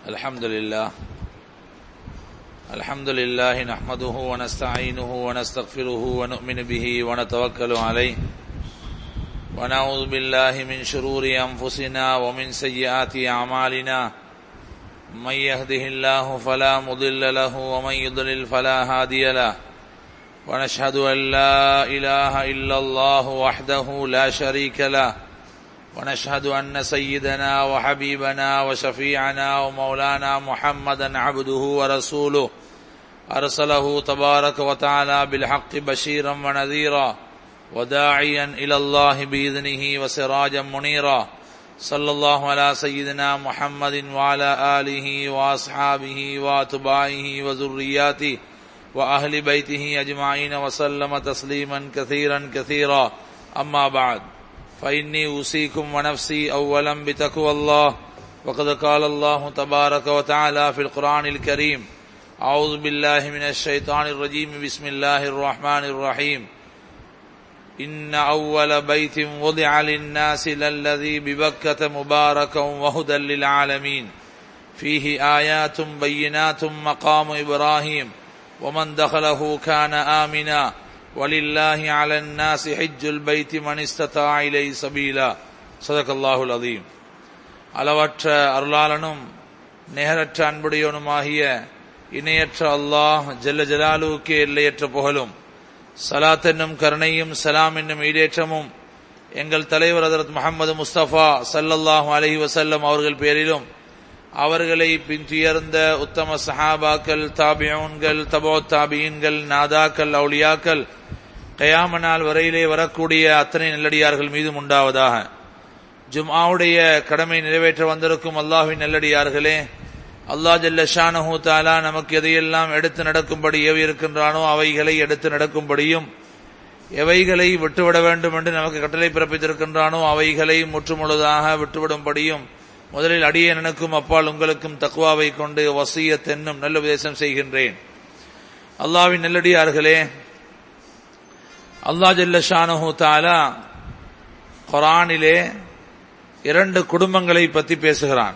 الحمد لله الحمد لله نحمده ونستعينه ونستغفره ونؤمن به ونتوكل عليه ونعوذ بالله من شرور أنفسنا ومن سيئات أعمالنا من يهده الله فلا مضل له ومن يضلل فلا هادي له ونشهد أن لا إله إلا الله وحده لا شريك له ونشهد أن سيدنا وحبيبنا وشفيعنا ومولانا محمدا عبده ورسوله أرسله تبارك وتعالى بالحق بشيرا ونذيرا وداعيا إلى الله بإذنه وسراجا منيرا صلى الله على سيدنا محمد وعلى آله وأصحابه وأتباعه وذرياته وأهل بيته أجمعين وسلم تسليما كثيرا كثيرا أما بعد فإني أوصيكم ونفسي أولا بتقوى الله وقد قال الله تبارك وتعالى في القرآن الكريم أعوذ بالله من الشيطان الرجيم بسم الله الرحمن الرحيم إن أول بيت وضع للناس للذي ببكة مباركا وهدى للعالمين فيه آيات بينات مقام إبراهيم ومن دخله كان آمنا ولله على الناس حج البيت من استطاع إليه سبيلا صدق الله العظيم அளவற்ற அருளாளனும் நிகரற்ற அன்புடையவனுமாகிய இணையற்ற அல்லாஹ் ஜல்ல ஜலாலுவுக்கு எல்லையற்ற புகழும் சலாத் என்னும் கருணையும் சலாம் என்னும் ஈடேற்றமும் எங்கள் தலைவர் ஹதரத் முகமது முஸ்தபா சல்லல்லாஹு அலஹி வசல்லம் அவர்கள் பேரிலும் அவர்களை பின்துயர்ந்த உத்தம சஹாபாக்கள் தாபியூன்கள் தபோ தாபியன்கள் நாதாக்கள் அவுளியாக்கள் கயாம நாள் வரையிலே வரக்கூடிய அத்தனை நல்லடியார்கள் மீதும் உண்டாவதாக ஜும்ஆவுடைய கடமை நிறைவேற்ற வந்திருக்கும் அல்லாஹின் நல்லடியார்களே அல்லா ஜல்ல ஷானஹூ தாலா நமக்கு எதையெல்லாம் எடுத்து நடக்கும்படி ஏவி இருக்கின்றானோ அவைகளை எடுத்து நடக்கும்படியும் எவைகளை விட்டுவிட வேண்டும் என்று நமக்கு கட்டளை பிறப்பித்திருக்கின்றானோ அவைகளை முற்றுமுழுதாக விட்டுவிடும்படியும் முதலில் அடியேனனுக்கும் அப்பால் உங்களுக்கும் தக்குவாவை கொண்டு வசியத் என்னும் நல்ல உபதேசம் செய்கின்றேன் அல்லாவின் நல்லடியார்களே அல்லா ஜல்ல ஷானஹூ தாலா குரானிலே இரண்டு குடும்பங்களை பற்றி பேசுகிறான்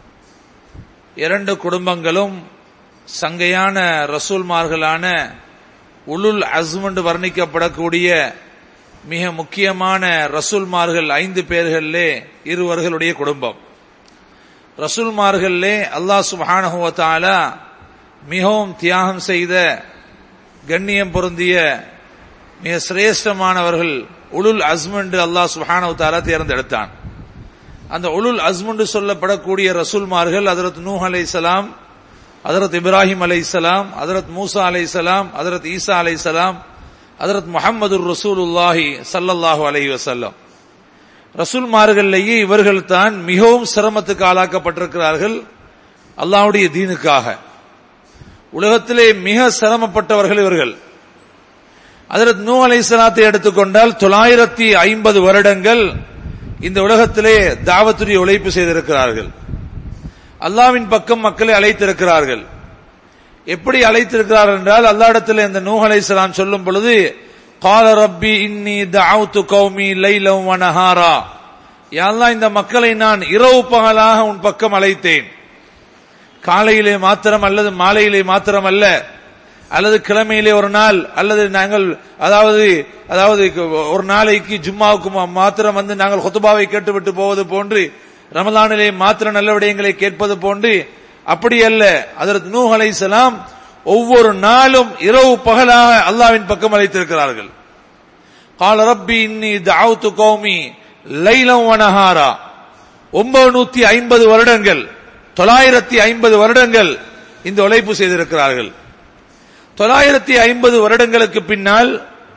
இரண்டு குடும்பங்களும் சங்கையான ரசூல்மார்களான உலுல் அஸ்மண்டு வர்ணிக்கப்படக்கூடிய மிக முக்கியமான ரசூல்மார்கள் ஐந்து பேர்களிலே இருவர்களுடைய குடும்பம் ரசூல்மார்களே அல்லாஹ் சுபானுவத்தாலா மிகவும் தியாகம் செய்த கண்ணியம் பொருந்திய மிக சிரேஷ்டமானவர்கள் உலுல் அஸ்மண்டு அல்லாஹ் சுபானவத்தாலா தேர்ந்தெடுத்தான் அந்த உலுல் அஸ்முண்டு சொல்லப்படக்கூடிய ரசூல்மார்கள் அதரத் நூஹ் அலை சலாம் அதரத் இப்ராஹிம் அலை சலாம் அதரத் மூசா அலை சலாம் அதரத் ஈசா அலை சலாம் அதரத் முகமது ரசூலுல்லாஹி சல்லல்லாஹு அலை வசல்லம் ரசூல்மார்கள்லேயே இவர்கள் தான் மிகவும் சிரமத்துக்கு ஆளாக்கப்பட்டிருக்கிறார்கள் அல்லாவுடைய தீனுக்காக உலகத்திலே மிக சிரமப்பட்டவர்கள் இவர்கள் அதரத் நூ அலை சலாத்தை எடுத்துக்கொண்டால் தொள்ளாயிரத்தி ஐம்பது வருடங்கள் இந்த உலகத்திலே தாவத்துடைய உழைப்பு செய்திருக்கிறார்கள் அல்லாவின் பக்கம் மக்களை அழைத்திருக்கிறார்கள் எப்படி அழைத்திருக்கிறார்கள் என்றால் அல்லாடத்தில் இந்த நூஹ் அலைசலாம் சொல்லும் பொழுது கால ரப்பி இன்னி தாவுத்து கௌமி லைலம் வனஹாரா யாரெல்லாம் இந்த மக்களை நான் இரவு பகலாக உன் பக்கம் அழைத்தேன் காலையிலே மாத்திரம் அல்லது மாலையிலே மாத்திரம் அல்ல அல்லது கிழமையிலே ஒரு நாள் அல்லது நாங்கள் அதாவது அதாவது ஒரு நாளைக்கு ஜும்மாவுக்கு மாத்திரம் வந்து நாங்கள் கொத்துபாவை கேட்டுவிட்டு போவது போன்று ரமலானிலே மாத்திர நல்ல விடயங்களை கேட்பது போன்று அப்படி அல்ல அதற்கு நூ அலைசலாம் ஒவ்வொரு நாளும் இரவு பகலாக அல்லாவின் பக்கம் அழைத்திருக்கிறார்கள் கால ரப்பி இன்னி தாவுத்து கௌமி லைலம் வனஹாரா ஒன்பது நூத்தி ஐம்பது வருடங்கள் தொள்ளாயிரத்தி ஐம்பது வருடங்கள் இந்த உழைப்பு செய்திருக்கிறார்கள் தொள்ளாயிரத்தி ஐம்பது வருடங்களுக்கு பின்னால்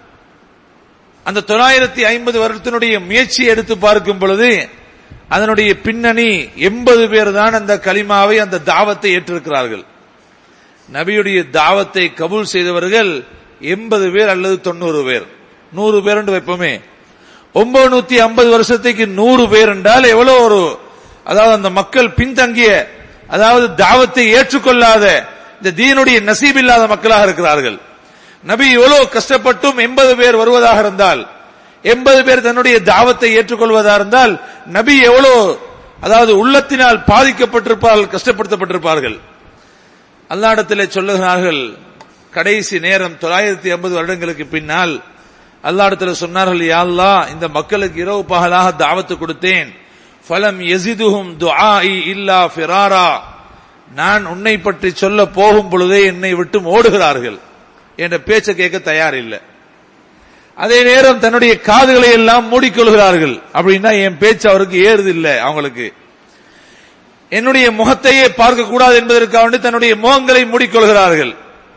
அந்த தொள்ளாயிரத்தி ஐம்பது வருடத்தினுடைய முயற்சியை எடுத்து பார்க்கும் பொழுது அதனுடைய பின்னணி எண்பது பேர் தான் அந்த கலிமாவை அந்த தாவத்தை ஏற்றிருக்கிறார்கள் நபியுடைய தாவத்தை கபூல் செய்தவர்கள் எண்பது பேர் அல்லது தொண்ணூறு பேர் நூறு பேர் என்று வைப்போமே ஒன்பது நூத்தி ஐம்பது வருஷத்துக்கு நூறு பேர் என்றால் எவ்வளவு ஒரு அதாவது அந்த மக்கள் பின்தங்கிய அதாவது தாவத்தை ஏற்றுக்கொள்ளாத இந்த தீனுடைய நசீப் இல்லாத மக்களாக இருக்கிறார்கள் நபி எவ்வளவு கஷ்டப்பட்டும் எண்பது பேர் வருவதாக இருந்தால் எண்பது பேர் தன்னுடைய தாவத்தை ஏற்றுக்கொள்வதா இருந்தால் நபி எவ்வளவு அதாவது உள்ளத்தினால் பாதிக்கப்பட்டிருப்பார்கள் கஷ்டப்படுத்தப்பட்டிருப்பார்கள் அல்லாடத்திலே சொல்லுகிறார்கள் கடைசி நேரம் தொள்ளாயிரத்தி ஐம்பது வருடங்களுக்கு பின்னால் அல்லாடத்தில் சொன்னார்கள் யா அல்லாஹ் இந்த மக்களுக்கு இரவு பகலாக தாவத்து கொடுத்தேன் ஃபலம் எசிதுஹும் துஆஇ இல்லா ஃபிராரா நான் உன்னை பற்றி சொல்ல போகும் பொழுதே என்னை விட்டு ஓடுகிறார்கள் என்ற பேச்சை கேட்க தயார் இல்லை அதே நேரம் தன்னுடைய காதுகளை எல்லாம் மூடிக்கொள்கிறார்கள் அப்படின்னா என் பேச்சு அவருக்கு ஏறுது இல்லை அவங்களுக்கு என்னுடைய முகத்தையே பார்க்க கூடாது என்பதற்காக வேண்டி தன்னுடைய முகங்களை மூடிக்கொள்கிறார்கள்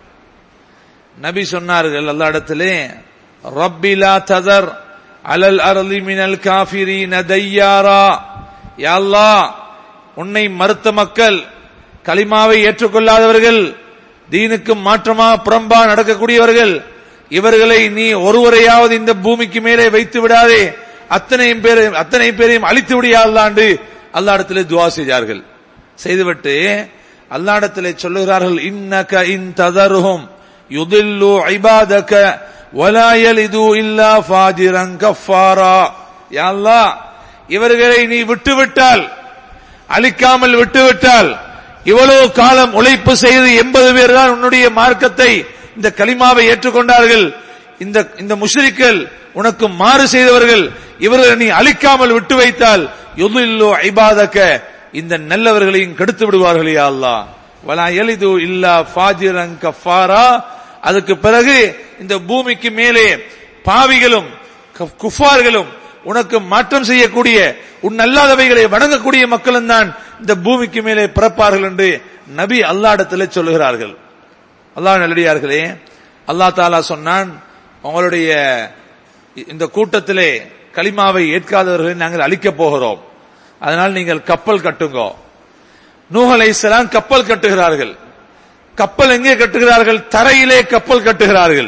நபி சொன்னார்கள் அல்லா இடத்திலே ரப்பிலா ததர் அலல் அருளி மினல் காஃபிரி நதையாரா யாழ்லா உன்னை மறுத்த மக்கள் கலிமாவை ஏற்றுக்கொள்ளாதவர்கள் தீனுக்கு மாற்றமாக புறம்பா நடக்கக்கூடியவர்கள் இவர்களை நீ ஒருவரையாவது இந்த பூமிக்கு மேலே வைத்து விடாதே அத்தனை பேரையும் அத்தனை பேரையும் அழித்து விடியாதாண்டு அல்லாடத்திலே துவா செய்தார்கள் செய்துவிட்டு அல்லாடத்திலே சொல்லுகிறார்கள் இன்னக இன் ததருகும் யுதில்லு ஐபாதக வலா யலிது இல்லா ஃபாஜிரன் கஃபாரா யா அல்லாஹ் இவர்களை நீ விட்டுவிட்டால் அழிக்காமல் விட்டுவிட்டால் இவ்வளவு காலம் உழைப்பு செய்து எண்பது பேர் தான் உன்னுடைய மார்க்கத்தை இந்த கலிமாவை ஏற்றுக்கொண்டார்கள் இந்த இந்த முஷ்ரிக்கள் உனக்கு மாறு செய்தவர்கள் இவர்களை நீ அழிக்காமல் விட்டு வைத்தால் யுதில்லு ஐபாதக இந்த நல்லவர்களையும் கெடுத்து விடுவார்கள் யா அல்லாஹ் வலா எலிது இல்லா ஃபாஜிரன் கஃபாரா அதுக்கு பிறகு இந்த பூமிக்கு மேலே பாவிகளும் கஃப்- குஃபார்களும் உனக்கு மாற்றம் செய்யக்கூடிய உன் அல்லாதவைகளை வணங்கக்கூடிய மக்களும் தான் இந்த பூமிக்கு மேலே பிறப்பார்கள் என்று நபி அல்லாடத்தில் சொல்லுகிறார்கள் அல்லாஹ் நல்லடியார்களே அல்லாஹ் தாலா சொன்னான் உங்களுடைய இந்த கூட்டத்திலே கலிமாவை ஏற்காதவர்களை நாங்கள் அழிக்கப் போகிறோம் அதனால் நீங்கள் கப்பல் கட்டுங்கோ நூஹ் அலைஹிஸ்ஸலாம் கப்பல் கட்டுகிறார்கள் கப்பல் எங்கே கட்டுகிறார்கள் தரையிலே கப்பல் கட்டுகிறார்கள்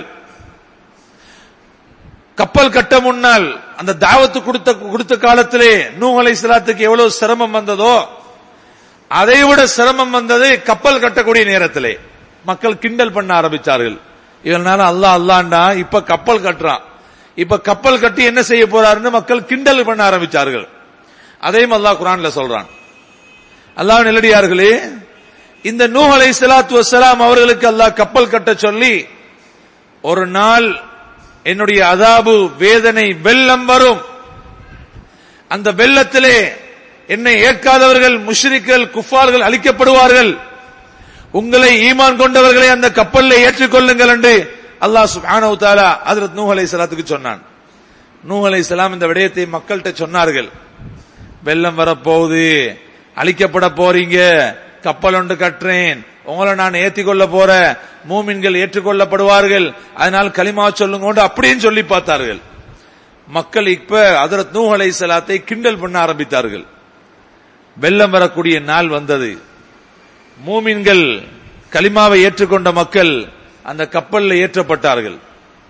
கப்பல் கட்ட முன்னால் அந்த தாவத்து கொடுத்த கொடுத்த காலத்திலே நூஹ் அலைஹிஸ்ஸலாத்துக்கு எவ்வளவு சிரமம் வந்ததோ அதைவிட சிரமம் வந்தது கப்பல் கட்டக்கூடிய நேரத்திலே மக்கள் கிண்டல் பண்ண ஆரம்பிச்சார்கள் இவனால அல்லாஹ் அல்லாண்டா இப்ப கப்பல் கட்டுறான் இப்ப கப்பல் கட்டி என்ன செய்ய போறாருன்னு மக்கள் கிண்டல் பண்ண ஆரம்பிச்சார்கள் அதையும் அல்லாஹ் குரான்ல சொல்றான் அல்லாஹ் நெல்லடியார்களே இந்த நூஹ் அலை சலாத்து வசலாம் அவர்களுக்கு அல்லாஹ் கப்பல் கட்ட சொல்லி ஒரு நாள் என்னுடைய அதாபு வேதனை வெள்ளம் வரும் அந்த வெள்ளத்திலே என்னை ஏற்காதவர்கள் முஷ்ரிக்கள் குஃபார்கள் அழிக்கப்படுவார்கள் உங்களை ஈமான் கொண்டவர்களை அந்த கப்பலில் ஏற்றுக்கொள்ளுங்கள் என்று அல்லாஹ் சுப்ஹானஹு தஆலா ஹஜ்ரத் நூஹ் அலைஹிஸ்ஸலாத்துக்கு சொன்னான் நூஹ் அலைஹிஸ்ஸலாம் இந்த விடயத்தை மக்கள்கிட்ட சொன்னார்கள் வெள்ளம் வரப்போகுது அழிக்கப்பட போறீங்க கப்பல் ஒன்று கட்டுறேன் உங்களை நான் ஏத்திக்கொள்ள போற மூமின்கள் ஏற்றுக்கொள்ளப்படுவார்கள் அதனால் களிமா சொல்லுங்க அப்படின்னு சொல்லி பார்த்தார்கள் மக்கள் இப்ப அதரத் நூஹ் அலைஹிஸ்ஸலாத்தை கிண்டல் பண்ண ஆரம்பித்தார்கள் வெள்ளம் வரக்கூடிய நாள் வந்தது மூமின்கள் கலிமாவை ஏற்றுக்கொண்ட மக்கள் அந்த கப்பலில் ஏற்றப்பட்டார்கள்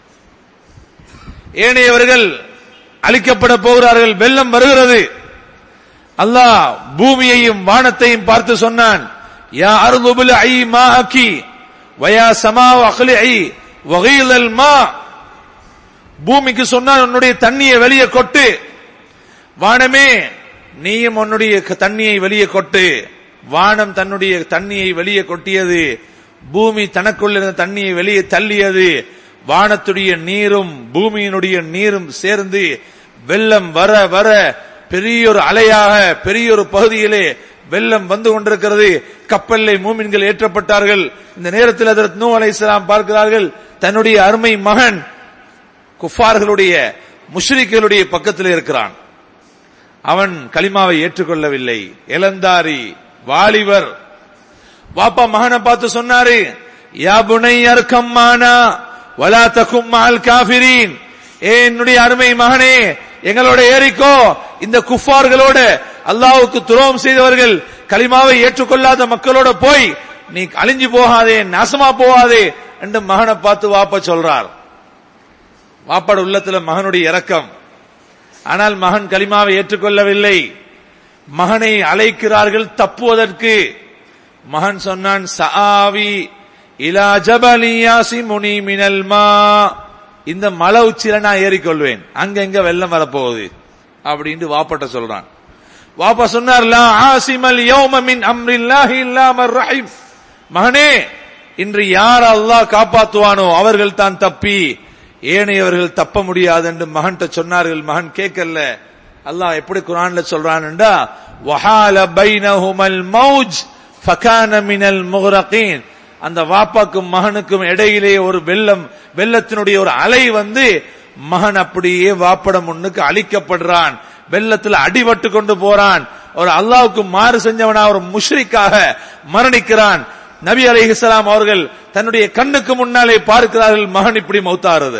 ஏனையவர்கள் அழிக்கப்பட போகிறார்கள் வெள்ளம் வருகிறது அல்லாஹ் பூமியையும் வானத்தையும் பார்த்து சொன்னான் யா அருதுபுல் ஐ மா அக்கி வயா சமா அகலி ஐ வகையில் மா பூமிக்கு சொன்னான் உன்னுடைய தண்ணியை வெளியே கொட்டு வானமே நீயும் உன்னுடைய க- தண்ணியை வெளியே கொட்டு வானம் தன்னுடைய தண்ணியை வெளியே கொட்டியது பூமி தனக்குள்ள இருந்த தண்ணியை வெளியே தள்ளியது வானத்துடைய நீரும் பூமியினுடைய நீரும் சேர்ந்து வெள்ளம் வர வர பெரிய ஒரு அலையாக பெரிய ஒரு பகுதியிலே வெள்ளம் வந்து கொண்டிருக்கிறது கப்பலிலே மூமின்கள் ஏற்றப்பட்டார்கள் இந்த நேரத்தில் அதற்கு நூ அலைஹிஸ்ஸலாம் பார்க்கிறார்கள் தன்னுடைய அருமை மகன் குஃபார்களுடைய முஷ்ரிக்களுடைய பக்கத்தில் இருக்கிறான் அவன் கலிமாவை ஏற்றுக்கொள்ளவில்லை இளந்தாரி வாலிபர் வாப்பா மகனை பார்த்து சொன்னாரு யா புனையர் கம்மானா வலா தகும் மஹல் காஃபிரீன் ஏ என்னுடைய அருமை மகனே எங்களோட ஏறிக்கோ இந்த குஃபார்களோட அல்லாஹ்வுக்கு துரோகம் செய்தவர்கள் கலிமாவை ஏற்றுக்கொள்ளாத மக்களோட போய் நீ அழிஞ்சு போகாதே நாசமா போகாதே என்று மகனை பார்த்து வாப்பா சொல்றார் வாப்பாட உள்ளத்துல மகனுடைய இரக்கம் ஆனால் மகன் கலிமாவை ஏற்றுக்கொள்ளவில்லை மகனை அழைக்கிறார்கள் தப்புவதற்கு மகன் சொன்னான் சஆவி இலா ஜபலி யாசிமுனி மினல் மா இந்த மலை உச்சியில நான் ஏறிக்கொள்வேன் அங்க எங்க வெள்ளம் வரப்போகுது அப்படின்ட்டு வாப்பட்ட சொல்றான் வாப்பா சொன்னார் லா ஆசிமல் யௌம மின் அம்ரில்லாஹி இல்லா மர் ரஹீம் மகனே இன்று யார் அல்லாஹ் காப்பாத்துவானோ அவர்கள் தான் தப்பி ஏனையவர்கள் தப்ப முடியாது என்று மகன்கிட்ட சொன்னார்கள் மகன் கேட்கல அல்லாஹ் எப்படி குரான்ல சொல்றான்டா வஹால பைனஹுமல் மௌஜ் ஃபகான மினல் முக்ரகீன் அந்த வாப்பாக்கும் மகனுக்கும் இடையிலே ஒரு வெள்ளம் வெள்ளத்தினுடைய ஒரு அலை வந்து மகன் அப்படியே வாப்பட முன்னுக்கு அழிக்கப்படுறான் வெள்ளத்தில் அடிபட்டு கொண்டு போறான் ஒரு அல்லாவுக்கு மாறு செஞ்சவனா ஒரு முஷ்ரிக்காக மரணிக்கிறான் நபி அலிஹிஸ்லாம் அவர்கள் தன்னுடைய கண்ணுக்கு முன்னாலே பார்க்கிறார்கள் மகன் இப்படி மௌத்தாறது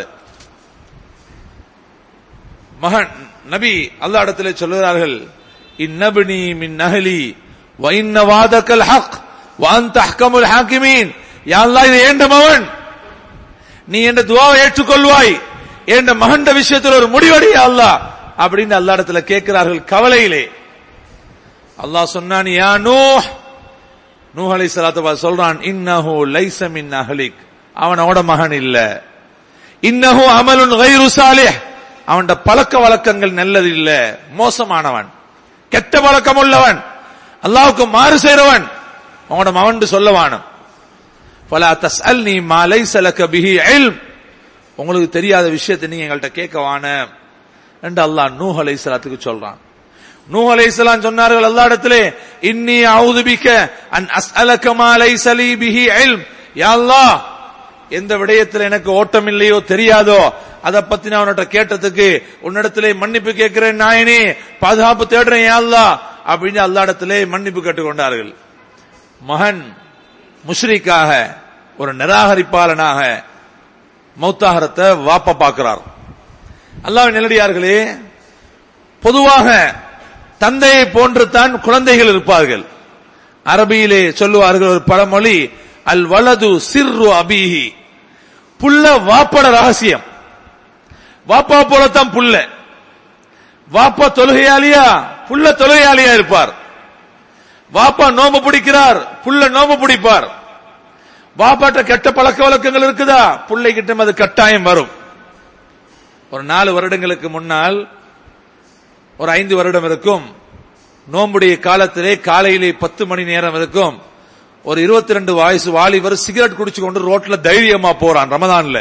மகன் நபி அல்லா இடத்திலே சொல்லுகிறார்கள் இந்நபினி மின் நகலி வைன்ன வாதக்கல் ஹக் வான் தஹ்கமுல் ஹாக்கிமீன் யாழ்லா இது ஏண்ட மகன் நீ என்ற துவாவை ஏற்றுக்கொள்வாய் என்ற மகண்ட விஷயத்தில் ஒரு முடிவடைய அல்லா அப்படின்னு அல்லா இடத்துல கேட்கிறார்கள் கவலையிலே அல்லாஹ் சொன்னான் யா நூ நூஹ் அலை சலாத்து சொல்றான் இன்னஹு லைச மின் அஹலிக் அவனோட மகன் இல்ல இன்னஹு அமலுன் கைரு சாலிஹ் அவன் பழக்க வழக்கங்கள் நல்லது இல்ல மோசமானவன் கெட்ட பழக்கம் உள்ளவன் அல்லாவுக்கு மாறு செய்றவன் அவனோட மகன் சொல்லவானும் பல தஸ்அல் நீ மாலை சலக்க பிஹி இல்ம் உங்களுக்கு தெரியாத விஷயத்தை நீங்க எங்கள்கிட்ட கேட்கவான என்று அல்லாஹ் நூஹ் அலை சலாத்துக்கு சொல்றான் நூஹ் அலை சலாம் சொன்னார்கள் அல்லா இடத்திலே இன்னி அவுதுபிக்க அன் அஸ்அலக மா லைஸ லீ பிஹி இல்ம் யா அல்லாஹ் எந்த விடயத்தில் எனக்கு ஓட்டம் இல்லையோ தெரியாதோ அதை பத்தி நான் உன்னிட்ட கேட்டதுக்கு உன்னிடத்திலே மன்னிப்பு கேட்கிறேன் நாயனே பாதுகாப்பு தேடுறேன் யா அல்லாஹ் அப்படின்னு அல்லா இடத்திலே மன்னிப்பு கேட்டுக்கொண்டார்கள் மகன் முஷ்ரிக்காக ஒரு நிராகரிப்பாளனாக மௌத்தாகரத்தை வாப்ப பார்க்கிறார் அல்லாஹ் நெல்லடியார்களே பொதுவாக தந்தையை போன்று தான் குழந்தைகள் இருப்பார்கள் அரபியிலே சொல்லுவார்கள் ஒரு பழமொழி அல் வலது சிர்ரு அபிஹி புல்ல வாப்பட ரகசியம் வாப்பா போலத்தான் புல்ல வாப்பா தொழுகையாளியா புல்ல தொழுகையாளியா இருப்பார் வாப்பா நோம்பு பிடிக்கிறார் புல்ல நோம்பு பிடிப்பார் வாப்பாட்ட கெட்ட பழக்க வழக்கங்கள் இருக்குதா பிள்ளை கிட்ட அது கட்டாயம் வரும் ஒரு நாலு வருடங்களுக்கு முன்னால் ஒரு ஐந்து வருடம் இருக்கும் நோம்புடைய காலத்திலே காலையிலே பத்து மணி நேரம் இருக்கும் ஒரு இருபத்தி ரெண்டு வயசு வாலிபர் சிகரெட் குடிச்சு கொண்டு ரோட்ல தைரியமா போறான் ரமதான்ல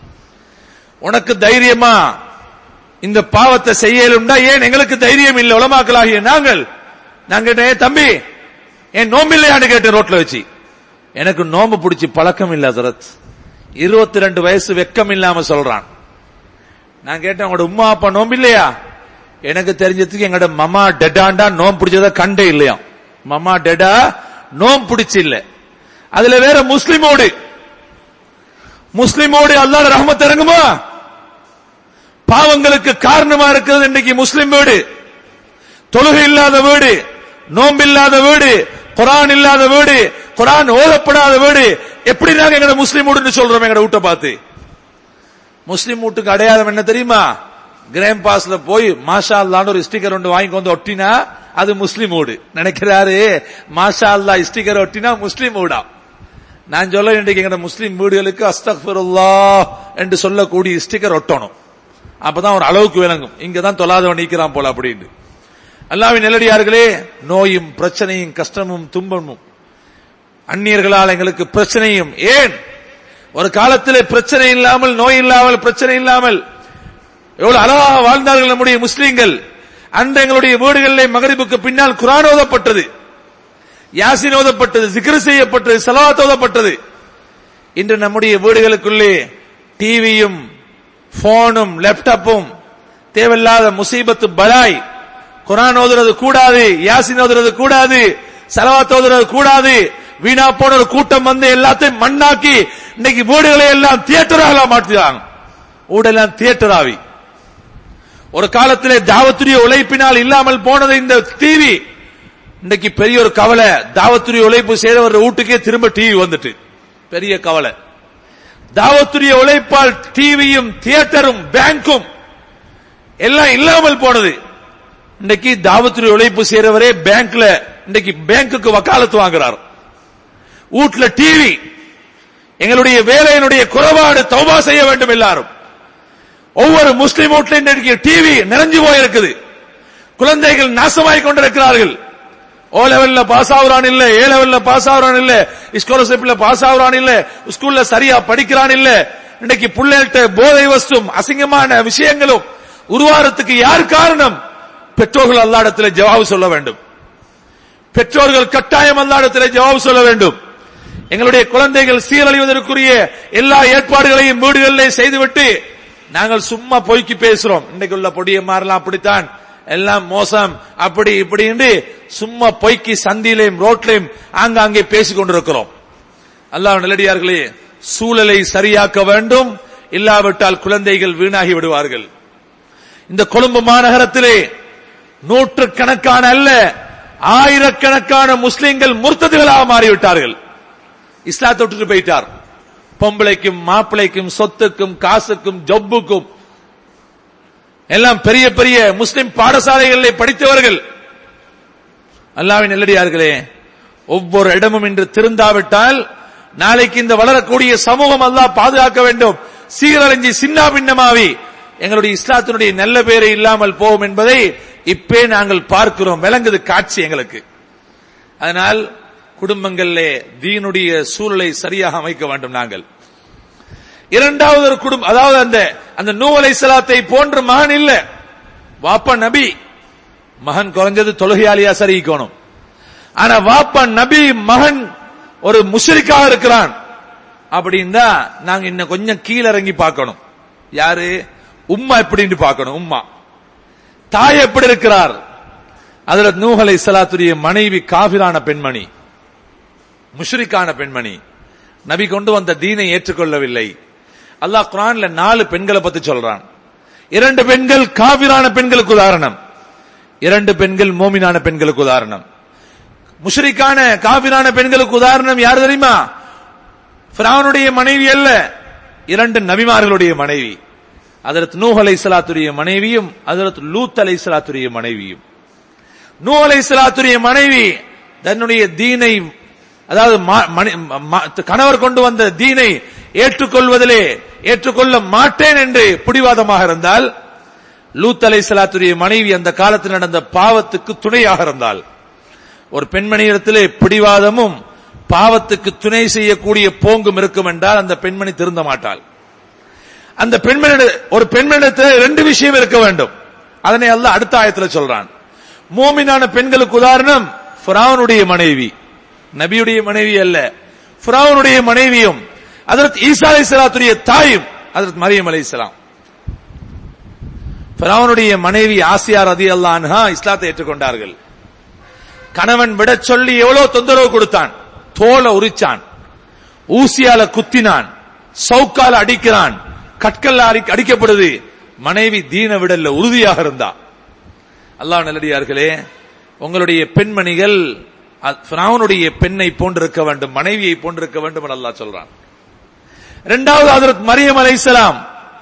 உனக்கு தைரியமா இந்த பாவத்தை செய்யலும்டா ஏன் எங்களுக்கு தைரியம் இல்லை உலமாக்கலாகிய நாங்கள் நான் கேட்டேன் தம்பி ஏன் நோம்பு இல்லையான்னு கேட்டேன் ரோட்ல வச்சு எனக்கு நோம்பு பிடிச்சி பழக்கம் இல்ல ஹசரத் இருபத்தி ரெண்டு வயசு வெக்கம் இல்லாம சொல்றான் நான் கேட்டேன் உங்களோட உமா அப்பா நோம்பு இல்லையா எனக்கு தெரிஞ்சதுக்கு எங்களோட மமா டெடாண்டா நோம்பு பிடிச்சத கண்டே இல்லையா மமா டெடா நோம்பு பிடிச்சு இல்ல அதுல வேற முஸ்லிமோடு முஸ்லிமோடு அல்லாத ரஹமத் இறங்குமா பாவங்களுக்கு காரணமா இருக்கிறது இன்னைக்கு முஸ்லிம் வீடு தொழுகை இல்லாத வீடு நோம்பு இல்லாத வீடு குரான் இல்லாத வீடு குரான் ஓதப்படாத வீடு எப்படி நாங்க எங்க முஸ்லீம் வீடுன்னு சொல்றோம் எங்க வீட்டை பார்த்து முஸ்லீம் வீட்டுக்கு அடையாளம் என்ன தெரியுமா கிராம் பாஸ்ல போய் மாஷா அல்லான்னு ஒரு ஸ்டிக்கர் ஒன்று வாங்கி வந்து ஒட்டினா அது முஸ்லீம் வீடு நினைக்கிறாரு மாஷா அல்லா ஸ்டிக்கர் ஒட்டினா முஸ்லீம் வீடா நான் சொல்ல இன்றைக்கு எங்க முஸ்லீம் வீடுகளுக்கு அஸ்தக்ஃபிருல்லா என்று சொல்லக்கூடிய ஸ்டிக்கர் ஒட்டணும் அப்பதான் ஒரு அளவுக்கு விளங்கும் இங்கதான் தொலாதவன் நீக்கிறான் போல அப்படின்னு அல்லாவின் நெல்லடியார்களே நோயும் பிரச்சனையும் கஷ்டமும் துன்பமும் அந்நியர்களால் எங்களுக்கு பிரச்சனையும் ஏன் ஒரு காலத்தில் பிரச்சனை இல்லாமல் நோய் இல்லாமல் பிரச்சனை இல்லாமல் எவ்வளவு அழகாக வாழ்ந்தார்கள் நம்முடைய முஸ்லீம்கள் அன்று எங்களுடைய வீடுகளிலே மகரிபுக்கு பின்னால் குரான் ஓதப்பட்டது யாசின் ஓதப்பட்டது சிக்ரு செய்யப்பட்டது செலவாத் ஓதப்பட்டது இன்று நம்முடைய வீடுகளுக்குள்ளே டிவியும் போனும் லேப்டாப்பும் தேவையில்லாத முசீபத்து பலாய் குரான் ஓதுறது கூடாது யாசின் ஓதுறது கூடாது செலவாத் ஓதுறது கூடாது வீணா போன ஒரு கூட்டம் வந்து எல்லாத்தையும் மண்ணாக்கி இன்னைக்கு வீடுகளை எல்லாம் தியேட்டராக மாற்றுறாங்க ஊடெல்லாம் தியேட்டர் ஆவி ஒரு காலத்திலே தாவத்துரிய உழைப்பினால் இல்லாமல் போனது இந்த டிவி இன்னைக்கு பெரிய ஒரு கவலை தாவத்துரிய உழைப்பு செய்தவர் வீட்டுக்கே திரும்ப டிவி வந்துட்டு பெரிய கவலை தாவத்துரிய உழைப்பால் டிவியும் தியேட்டரும் பேங்கும் எல்லாம் இல்லாமல் போனது இன்னைக்கு தாவத்துடைய உழைப்பு செய்யறவரே பேங்க்ல இன்னைக்கு பேங்குக்கு வக்காலத்து வாங்குறார் வீட்டுல டிவி எங்களுடைய வேலையினுடைய குறைபாடு தௌபா செய்ய வேண்டும் எல்லாரும் ஒவ்வொரு முஸ்லிம் வீட்ல இன்னைக்கு டிவி நிறைஞ்சு போயிருக்குது குழந்தைகள் நாசமாய் கொண்டிருக்கிறார்கள் ஓ லெவல்ல பாஸ் ஆகுறான் இல்ல ஏ லெவல்ல பாஸ் ஆகுறான் இல்ல ஸ்காலர்ஷிப்ல பாஸ் ஆகுறான் இல்ல ஸ்கூல்ல சரியா படிக்கிறான் இல்ல இன்னைக்கு புள்ளைகிட்ட போதை வஸ்தும் அசிங்கமான விஷயங்களும் உருவாரத்துக்கு யார் காரணம் பெற்றோர்கள் அல்லாடத்துல ஜவாபு சொல்ல வேண்டும் பெற்றோர்கள் கட்டாயம் அல்லாடத்துல ஜவாபு சொல்ல வேண்டும் எங்களுடைய குழந்தைகள் சீரழிவதற்குரிய எல்லா ஏற்பாடுகளையும் வீடுகளிலே செய்துவிட்டு நாங்கள் சும்மா பொய்க்கு பேசுறோம் இன்னைக்கு உள்ள பொடிய மாறலாம் அப்படித்தான் எல்லாம் மோசம் அப்படி இப்படி என்று சும்மா பொய்க்கு சந்தியிலையும் ரோட்லையும் ஆங்காங்கே பேசிக் கொண்டிருக்கிறோம் அல்லாஹ் நல்லடியார்களே சூழலை சரியாக்க வேண்டும் இல்லாவிட்டால் குழந்தைகள் வீணாகி விடுவார்கள் இந்த கொழும்பு மாநகரத்திலே நூற்றுக்கணக்கான அல்ல ஆயிரக்கணக்கான முஸ்லிம்கள் முர்த்ததுகளாக மாறிவிட்டார்கள் இஸ்லாத்தை விட்டுட்டு போயிட்டார் பொம்பளைக்கும் மாப்பிளைக்கும் சொத்துக்கும் காசுக்கும் ஜொப்புக்கும் எல்லாம் பெரிய பெரிய முஸ்லிம் பாடசாலைகளில் படித்தவர்கள் அல்லாவின் நெல்லடியார்களே ஒவ்வொரு இடமும் இன்று திருந்தாவிட்டால் நாளைக்கு இந்த வளரக்கூடிய சமூகம் அல்லாஹ் பாதுகாக்க வேண்டும் சீரழிஞ்சி சின்னா பின்னமாவி எங்களுடைய இஸ்லாத்தினுடைய நல்ல பேரை இல்லாமல் போகும் என்பதை இப்பே நாங்கள் பார்க்கிறோம் விளங்குது காட்சி எங்களுக்கு அதனால் குடும்பங்களிலே தீனுடைய சூழலை சரியாக அமைக்க வேண்டும் நாங்கள் இரண்டாவது ஒரு குடும்பம் அதாவது அந்த அந்த நூவலை சலாத்தை போன்ற மகன் இல்ல வாப்பா நபி மகன் குறைஞ்சது தொழுகையாளியா சரிக்கணும் ஆனா வாப்பா நபி மகன் ஒரு முஷரிக்காக இருக்கிறான் அப்படின்னா நாங்க இன்னும் கொஞ்சம் கீழே இறங்கி பார்க்கணும் யாரு உம்மா எப்படின்னு பார்க்கணும் உம்மா தாய் எப்படி இருக்கிறார் அதுல நூகலை சலாத்துடைய மனைவி காபிரான பெண்மணி முஷ்ரிக்கான பெண்மணி நபி கொண்டு வந்த தீனை ஏற்றுக்கொள்ளவில்லை அல்லாஹ் குரான்ல நாலு பெண்களை பத்தி சொல்றான் இரண்டு பெண்கள் காபிரான பெண்களுக்கு உதாரணம் இரண்டு பெண்கள் மோமினான பெண்களுக்கு உதாரணம் முஷ்ரிக்கான காபிரான பெண்களுக்கு உதாரணம் யார் தெரியுமா பிரானுடைய மனைவி அல்ல இரண்டு நபிமார்களுடைய மனைவி அதற்கு நூஹ் அலை சலாத்துடைய மனைவியும் அதற்கு லூத் அலை சலாத்துடைய மனைவியும் நூ அலை சலாத்துடைய மனைவி தன்னுடைய தீனை அதாவது கணவர் கொண்டு வந்த தீனை ஏற்றுக்கொள்வதிலே ஏற்றுக்கொள்ள மாட்டேன் என்று பிடிவாதமாக இருந்தால் லூத் அலை சலாத்துடைய மனைவி அந்த காலத்தில் நடந்த பாவத்துக்கு துணையாக இருந்தால் ஒரு பெண்மணியிடத்திலே பிடிவாதமும் பாவத்துக்கு துணை செய்யக்கூடிய போங்கும் இருக்கும் என்றால் அந்த பெண்மணி திருந்த மாட்டாள் அந்த பெண்மணி ஒரு பெண்மணிடத்தில் ரெண்டு விஷயம் இருக்க வேண்டும் அதனை அல்ல அடுத்த ஆயத்தில் சொல்றான் மோமினான பெண்களுக்கு உதாரணம் ஃபிராவுனுடைய மனைவி நபியுடைய மனைவி அல்ல ஃபிராவுனுடைய மனைவியும் அதற்கு ஈசா அலை சலாத்துடைய தாயும் அதற்கு மரியம் அலை சலாம் ஃபிராவுனுடைய மனைவி ஆசியா ரதி அல்லான்ஹா இஸ்லாத்தை ஏற்றுக்கொண்டார்கள் கணவன் விட சொல்லி எவ்வளவு தொந்தரவு கொடுத்தான் தோலை உரிச்சான் ஊசியால குத்தினான் சவுக்கால அடிக்கிறான் கற்கல்ல அடிக்கப்படுது மனைவி தீன விடல்ல உறுதியாக இருந்தா அல்லாஹ் நல்லடியார்களே உங்களுடைய பெண்மணிகள் பிராவனுடைய பெண்ணை போன்றிருக்க வேண்டும் மனைவியை போன்றிருக்க வேண்டும் என்று அல்லாஹ் சொல்றான் இரண்டாவது அதற்கு மரியம் அலைசலாம்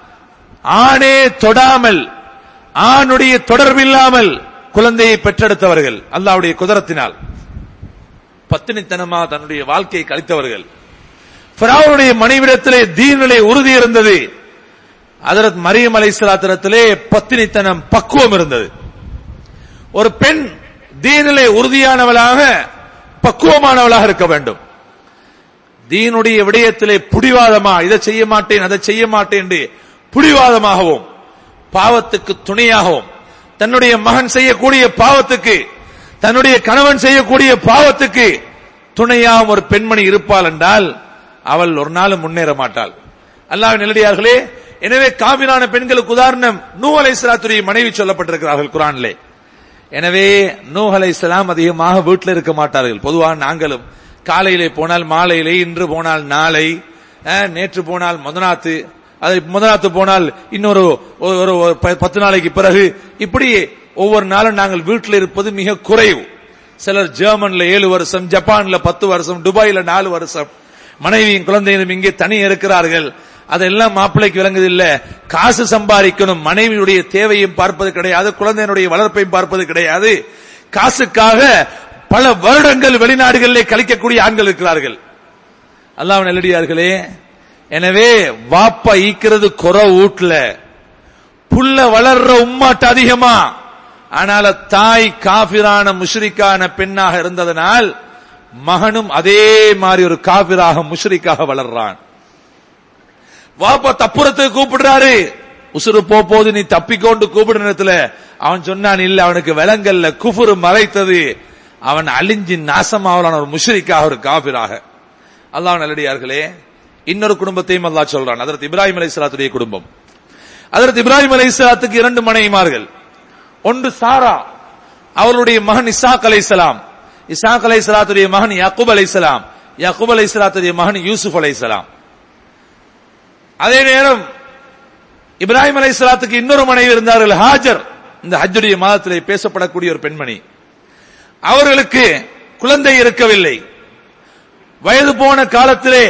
ஆணே தொடாமல் ஆணுடைய தொடர்பில்லாமல் குழந்தையை பெற்றெடுத்தவர்கள் அல்லாவுடைய குதிரத்தினால் பத்தினித்தனமாக தன்னுடைய வாழ்க்கையை கழித்தவர்கள் பிராவுடைய மனைவிடத்திலே தீனிலே உறுதி இருந்தது அதற்கு மரியம் அலை சலாத்திரத்திலே பத்தினித்தனம் பக்குவம் இருந்தது ஒரு பெண் தீனிலே உறுதியானவளாக பக்குவமானவளாக இருக்க வேண்டும் தீனுடைய விடயத்திலே புடிவாதமா இதை செய்ய மாட்டேன் அதை செய்ய மாட்டேன் என்று புடிவாதமாகவும் பாவத்துக்கு துணையாகவும் தன்னுடைய மகன் செய்யக்கூடிய பாவத்துக்கு தன்னுடைய கணவன் செய்யக்கூடிய பாவத்துக்கு துணையாகவும் ஒரு பெண்மணி இருப்பாள் என்றால் அவள் ஒரு நாளும் முன்னேற மாட்டாள் அல்லாஹ் நிலடியார்களே எனவே காவிரான பெண்களுக்கு உதாரணம் நூ அலை சலாத்துடைய மனைவி சொல்லப்பட்டிருக்கிறார்கள் குரான்லே எனவே நூ அலை சலாம் அதிகமாக வீட்டில் இருக்க மாட்டார்கள் பொதுவாக நாங்களும் காலையிலே போனால் மாலையிலே இன்று போனால் நாளை நேற்று போனால் முதநாத்து அது முதநாத்து போனால் இன்னொரு ஒரு பத்து நாளைக்கு பிறகு இப்படி ஒவ்வொரு நாளும் நாங்கள் வீட்டில் இருப்பது மிக குறைவு சிலர் ஜெர்மன்ல ஏழு வருஷம் ஜப்பான்ல பத்து வருஷம் துபாயில நாலு வருஷம் மனைவியும் குழந்தையும் இங்கே தனி இருக்கிறார்கள் அதெல்லாம் மாப்பிள்ளைக்கு விளங்குது இல்ல காசு சம்பாதிக்கணும் மனைவியுடைய தேவையும் பார்ப்பது கிடையாது குழந்தையினுடைய வளர்ப்பையும் பார்ப்பது கிடையாது காசுக்காக பல வருடங்கள் வெளிநாடுகளிலே கழிக்கக்கூடிய ஆண்கள் இருக்கிறார்கள் அல்லாஹ் நெல்லடியார்களே எனவே வாப்பா ஈக்கிறது குறை வீட்டுல புள்ள வளர்ற உம்மாட்ட அதிகமா ஆனால் தாய் காபிரான முஷ்ரிக்கான பெண்ணாக இருந்ததனால் மகனும் அதே மாதிரி ஒரு காபிராக முஷ்ரிக்காக வளர்றான் வாப்பா தப்புறத்துக்கு கூப்பிடுறாரு உசுறு போ போது நீ தப்பிக்கொண்டு கூப்பிடுற நேரத்துல அவன் சொன்னான் இல்ல அவனுக்கு விலங்கல்ல குஃபுரு மறைத்தது அவன் அழிஞ்சி நாசமாவலான ஒரு முஷ்ரிக்காக ஒரு காபிராக அல்லாஹ் நல்லடியார்களே இன்னொரு குடும்பத்தையும் அல்லாஹ் சொல்றான் அதற்கு இப்ராஹிம் அலைஹிஸ்ஸலாத்துடைய குடும்பம் அதற்கு இப்ராஹிம் அலைஹிஸ்ஸலாத்துக்கு இரண்டு மனைவிமார்கள் ஒன்று சாரா அவருடைய மகன் இசாக் அலைஹிஸ்ஸலாம் இசாக் அலைஹிஸ்ஸலாத்துடைய மகன் யாக்கூப் அலைஹிஸ்ஸலாம் யாக்கூப் அலைஹிஸ்ஸலாத்துடைய மகன் யூசுப் அலைஹிஸ்ஸலாம் அதே நேரம் இப்ராஹிம் அலைஹிஸ்ஸலாத்துக்கு இன்னொரு மனைவி இருந்தார்கள் ஹாஜர் இந்த ஹஜ்ஜுடைய மாதத்திலே பேசப்படக்கூடிய ஒரு பெண்மணி அவர்களுக்கு குழந்தை இருக்கவில்லை வயது போன காலத்திலே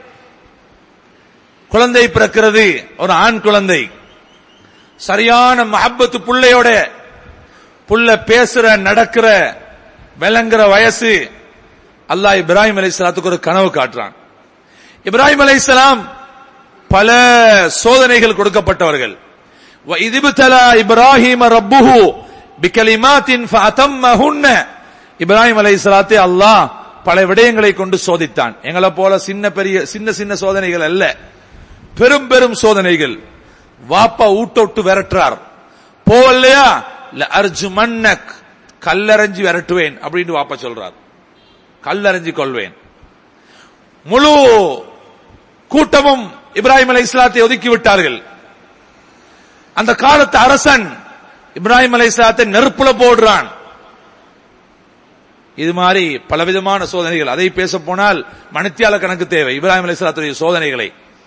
குழந்தை பிறக்கிறது ஒரு ஆண் குழந்தை சரியான மஹப்பத்து புள்ளையோட புள்ள பேசுற நடக்கிற விளங்குற வயசு அல்லாஹ் இப்ராஹிம் அலைஹிஸ்ஸலாத்துக்கு ஒரு கனவு காட்டுறான் இப்ராஹிம் அலைஹிஸ்ஸலாம் பல சோதனைகள் கொடுக்கப்பட்டவர்கள் இதுபுத்தலா இப்ராஹிம் ரப்புஹு பிகலிமாத்தின் ஃபஅதம்மஹுன்ன இப்ராஹிம் அலைஹிஸ்ஸலாத்தை அல்லாஹ் பல விடயங்களை கொண்டு சோதித்தான் எங்களை போல சின்ன பெரிய சின்ன சின்ன சோதனைகள் அல்ல பெரும் பெரும் சோதனைகள் வாப்பா ஊட்டோட்டு விரட்டுறார் போவல்லையா அர்ஜு மன்னக் கல்லறைஞ்சு விரட்டுவேன் அப்படின்னு வாப்பா சொல்றார் கல்லறைஞ்சு கொள்வேன் முழு கூட்டமும் இப்ராஹிம் அலை இஸ்லாத்தை ஒதுக்கி விட்டார்கள் அந்த காலத்து அரசன் இப்ராஹிம் அலை இஸ்லாத்தை நெருப்புல போடுறான் இது மாதிரி பலவிதமான சோதனைகள் அதை பேச போனால் மணித்தியால கணக்கு தேவை இப்ராஹிம் அலை இஸ்லாத்துடைய சோதனைகளை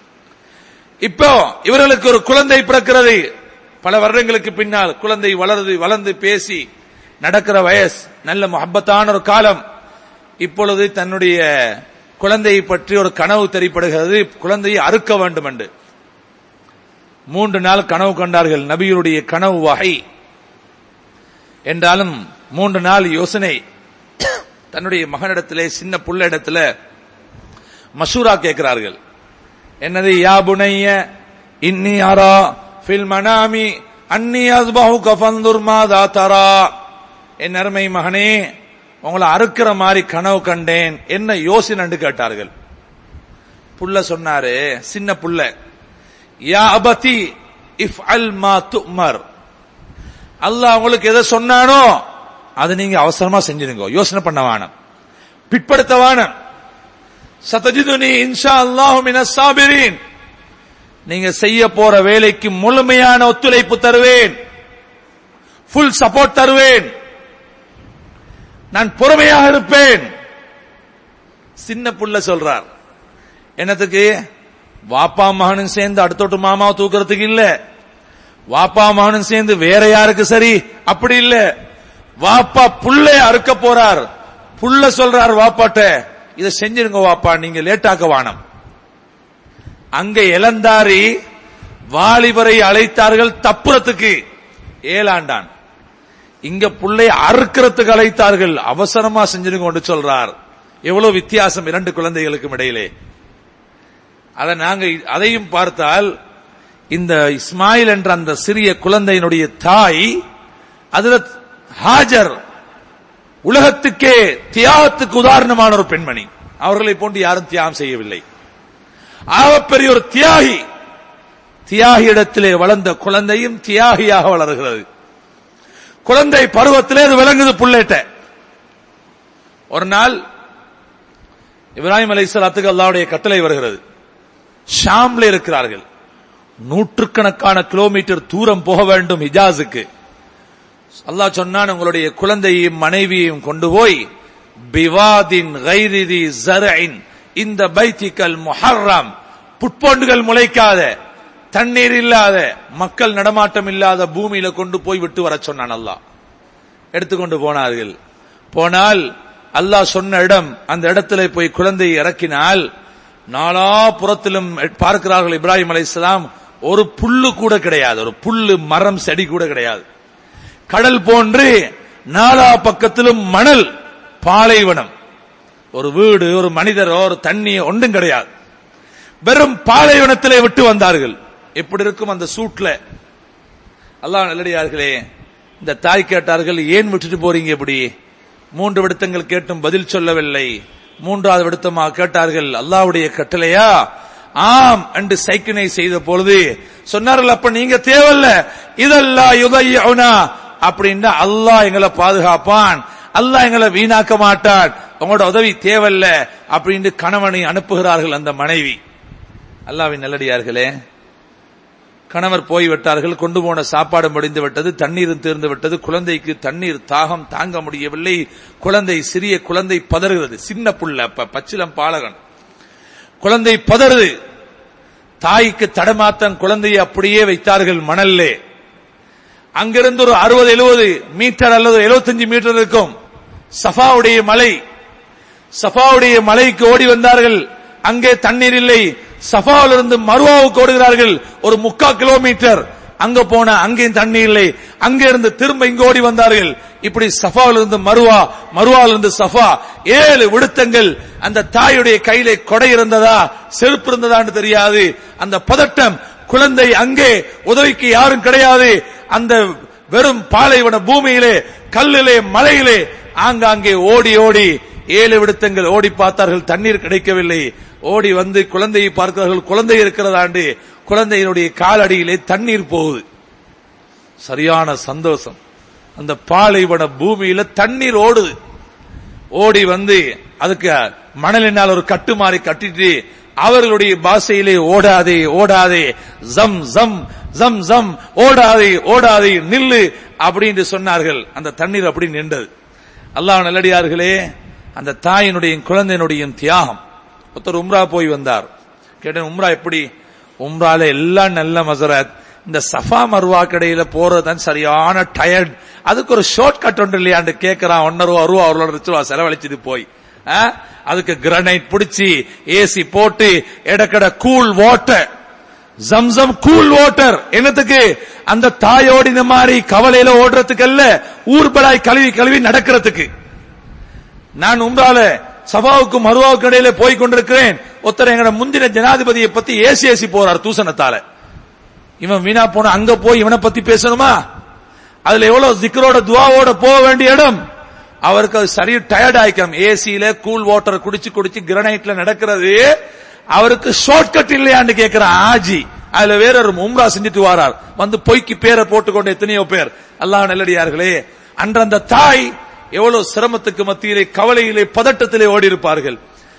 இப்போ இவர்களுக்கு ஒரு குழந்தை பிறக்கிறது பல வருடங்களுக்கு பின்னால் குழந்தை வளர்ந்து வளர்ந்து பேசி நடக்கிற வயசு நல்ல முகப்பத்தான ஒரு காலம் இப்பொழுது தன்னுடைய குழந்தையை பற்றி ஒரு கனவு தெரிப்படுகிறது குழந்தையை அறுக்க வேண்டும் என்று மூன்று நாள் கனவு கண்டார்கள் நபியுடைய கனவு வகை என்றாலும் மூன்று நாள் யோசனை தன்னுடைய மகனிடத்திலே சின்ன புள்ள இடத்துல மசூரா கேட்கிறார்கள் என்னது யா புனைய இன்னி அரா ஃபில் மனாமி அன்னி அஸ்பஹு கஃபந்துர் மாதா தரா என் அருமை மகனே உங்களை அறுக்கிற மாதிரி கனவு கண்டேன் என்ன யோசனை கேட்டார்கள் புள்ள சொன்னாரு சின்ன புள்ள யா அபதி இஃப் அல் மா துமர் அல்லாஹ் உங்களுக்கு எதை சொன்னானோ அதை நீங்க அவசரமா செஞ்சிருங்க யோசனை பண்ண வேணாம் பிற்படுத்த வேணாம் சதஜிதுனி இன்ஷா அல்லாஹு மின சாபிரீன் நீங்க செய்ய போற வேலைக்கு முழுமையான ஒத்துழைப்பு தருவேன் ஃபுல் சப்போர்ட் தருவேன் நான் பொறுமையாக இருப்பேன் சின்ன புள்ள சொல்றார் என்னத்துக்கு வாப்பா மகனும் சேர்ந்து அடுத்தோட்டு மாமாவை தூக்குறதுக்கு இல்ல வாப்பா மகனும் சேர்ந்து வேற யாருக்கு சரி அப்படி இல்ல வாப்பா புள்ளைய அறுக்க போறார் புள்ள சொல்றார் வாப்பாட்ட இதை செஞ்சிருங்க வாப்பா நீங்க லேட்டாக்க வானம் அங்க இளந்தாரி வாலிபரை அழைத்தார்கள் தப்புறத்துக்கு ஏலாண்டான் இங்க புள்ளை அறுக்கிறதுக்கு அழைத்தார்கள் அவசரமா செஞ்சிருங்க கொண்டு சொல்றார் எவ்வளவு வித்தியாசம் இரண்டு குழந்தைகளுக்கும் இடையிலே அதை நாங்க அதையும் பார்த்தால் இந்த இஸ்மாயில் என்ற அந்த சிறிய குழந்தையினுடைய தாய் அதுல ஹாஜர் உலகத்துக்கே தியாகத்துக்கு உதாரணமான ஒரு பெண்மணி அவர்களை போன்று யாரும் தியாகம் செய்யவில்லை ஆகப்பெரிய ஒரு தியாகி தியாகி இடத்திலே வளர்ந்த குழந்தையும் தியாகியாக வளர்கிறது குழந்தை பருவத்திலே அது விளங்குது புள்ளேட்ட ஒரு நாள் இப்ராஹிம் அலை சலாத்துக்கு அல்லாவுடைய கட்டளை வருகிறது ஷாம்ல இருக்கிறார்கள் நூற்றுக்கணக்கான கிலோமீட்டர் தூரம் போக வேண்டும் ஹிஜாஸுக்கு அல்லாஹ் சொன்னான் உங்களுடைய குழந்தையையும் மனைவியையும் கொண்டு போய் பிவாதின் கைரிதி ஜரைன் இந்த பைத்திக்கல் முஹர்ரம் புட்பொண்டுகள் முளைக்காத தண்ணீர் இல்லாத மக்கள் நடமாட்டம் இல்லாத பூமியில கொண்டு போய் விட்டு வர சொன்னான் அல்லாஹ் எடுத்துக்கொண்டு போனார்கள் போனால் அல்லாஹ் சொன்ன இடம் அந்த இடத்துல போய் குழந்தையை இறக்கினால் நாலா புறத்திலும் பார்க்கிறார்கள் இப்ராஹிம் அலைஹிஸ்ஸலாம் ஒரு புல்லு கூட கிடையாது ஒரு புல்லு மரம் செடி கூட கிடையாது கடல் போன்று நாலா பக்கத்திலும் மணல் பாலைவனம் ஒரு வீடு ஒரு மனிதரோ ஒரு தண்ணி ஒன்றும் கிடையாது வெறும் பாலைவனத்திலே விட்டு வந்தார்கள் எப்படி இருக்கும் அந்த சூட்ல அல்லாஹ் நல்லடியார்களே இந்த தாய் கேட்டார்கள் ஏன் விட்டுட்டு போறீங்க இப்படி மூன்று விடுத்தங்கள் கேட்டும் பதில் சொல்லவில்லை மூன்றாவது விடுத்தமாக கேட்டார்கள் அல்லாவுடைய கட்டளையா ஆம் என்று சைக்கினை செய்த பொழுது சொன்னார்கள் அப்ப நீங்க தேவையில்ல இதெல்லாம் யுதையவுனா அப்படின்னா அல்லாஹ் எங்களை பாதுகாப்பான் அல்லாஹ் எங்களை வீணாக்க மாட்டான் உங்களோட உதவி தேவையில்ல அப்படின்னு கணவனை அனுப்புகிறார்கள் அந்த மனைவி அல்லாவின் நல்லடியார்களே கணவர் போய்விட்டார்கள் கொண்டு போன சாப்பாடு முடிந்து விட்டது தண்ணீரும் தீர்ந்து விட்டது குழந்தைக்கு தண்ணீர் தாகம் தாங்க முடியவில்லை குழந்தை சிறிய குழந்தை பதறுகிறது சின்ன புள்ள அப்ப பச்சிலம் பாலகன் குழந்தை பதறுது தாய்க்கு தடமாத்தன் குழந்தையை அப்படியே வைத்தார்கள் மணல்லே அங்கிருந்து ஒரு அறுபது எழுபது மீட்டர் அல்லது எழுபத்தஞ்சு மீட்டர் இருக்கும் சஃபாவுடைய மலை சஃபாவுடைய மலைக்கு ஓடி வந்தார்கள் அங்கே தண்ணீர் இல்லை சஃபாவிலிருந்து மருவாவுக்கு ஓடுகிறார்கள் ஒரு முக்கா கிலோமீட்டர் அங்க போன அங்கேயும் தண்ணி இல்லை அங்க இருந்து திரும்ப இங்க ஓடி வந்தார்கள் இப்படி சஃபாவிலிருந்து மருவா மருவாவிலிருந்து சஃபா ஏழு விடுத்தங்கள் அந்த தாயுடைய கையிலே கொடை இருந்ததா செருப்பு இருந்ததான்னு தெரியாது அந்த பதட்டம் குழந்தை அங்கே உதவிக்கு யாரும் கிடையாது அந்த வெறும் பாலைவன பூமியிலே கல்லிலே மலையிலே ஆங்காங்கே ஓடி ஓடி ஏழு விடுத்தங்கள் ஓடி பார்த்தார்கள் தண்ணீர் கிடைக்கவில்லை ஓடி வந்து குழந்தையை பார்க்கிறார்கள் குழந்தை இருக்கிறதாண்டு குழந்தையினுடைய காலடியிலே தண்ணீர் போகுது சரியான சந்தோஷம் அந்த பாலைவன பூமியில தண்ணீர் ஓடுது ஓடி வந்து அதுக்கு மணலினால் ஒரு கட்டுமாறி கட்டிட்டு அவர்களுடைய பாஷையிலே ஓடாதே ஓடாதே ஜம் ஜம் ஜம் ஜம் ஓடாதே ஓடாதே நில்லு அப்படின்னு சொன்னார்கள் அந்த தண்ணீர் அப்படி நின்றது அல்லாஹ் நல்லடியார்களே அந்த தாயினுடைய குழந்தையினுடைய தியாகம் ஒருத்தர் உம்ரா போய் வந்தார் கேட்டேன் உம்ரா எப்படி உம்ரால எல்லாம் நல்ல மசரத் இந்த சஃபா மருவா கடையில போறதுதான் சரியான டயர்ட் அதுக்கு ஒரு ஷார்ட் கட் ஒன்று இல்லையாண்டு கேட்கறான் ஒன்னரை ரூபா ரூபா அவரோட ரூபா செலவழிச்சது போய் ஆ? அதுக்கு கிரனைட் பிடிச்சி ஏசி போட்டு எடக்கட கூல் வாட்டர் ஜம்சம் கூல் வாட்டர் என்னத்துக்கு அந்த தாயோடு இந்த மாதிரி கவலையில ஓடுறதுக்கு அல்ல ஊர்பலாய் கழுவி கழுவி நடக்கிறதுக்கு நான் உம்ரால சபாவுக்கு மருவாவுக்கு இடையில போய் கொண்டிருக்கிறேன் ஒருத்தர் எங்கட முந்தின ஜனாதிபதியை பத்தி ஏசி ஏசி போறார் தூசணத்தால இவன் வீணா போன அங்க போய் இவனை பத்தி பேசணுமா அதுல எவ்வளவு ஜிக்கரோட துவாவோட போக வேண்டிய இடம் அவருக்கு அது சரி டயர்ட் ஆயிக்கம் ஏசியில கூல் வாட்டர் குடிச்சு குடிச்சு கிரனைட்ல நடக்கிறது அவருக்கு ஷார்ட் கட் இல்லையான்னு கேட்கிறான் ஆஜி அதுல வேற ஒரு உம்ரா செஞ்சுட்டு வாரார் வந்து பொய்க்கு பேரை போட்டுக்கொண்டு எத்தனையோ பேர் அல்லாஹ் நல்லடியார்களே அன்று அந்த தாய் எவ்வளவு சிரமத்துக்கு மத்தியிலே கவலையிலே பதட்டத்திலே ஓடி இருப்பார்கள்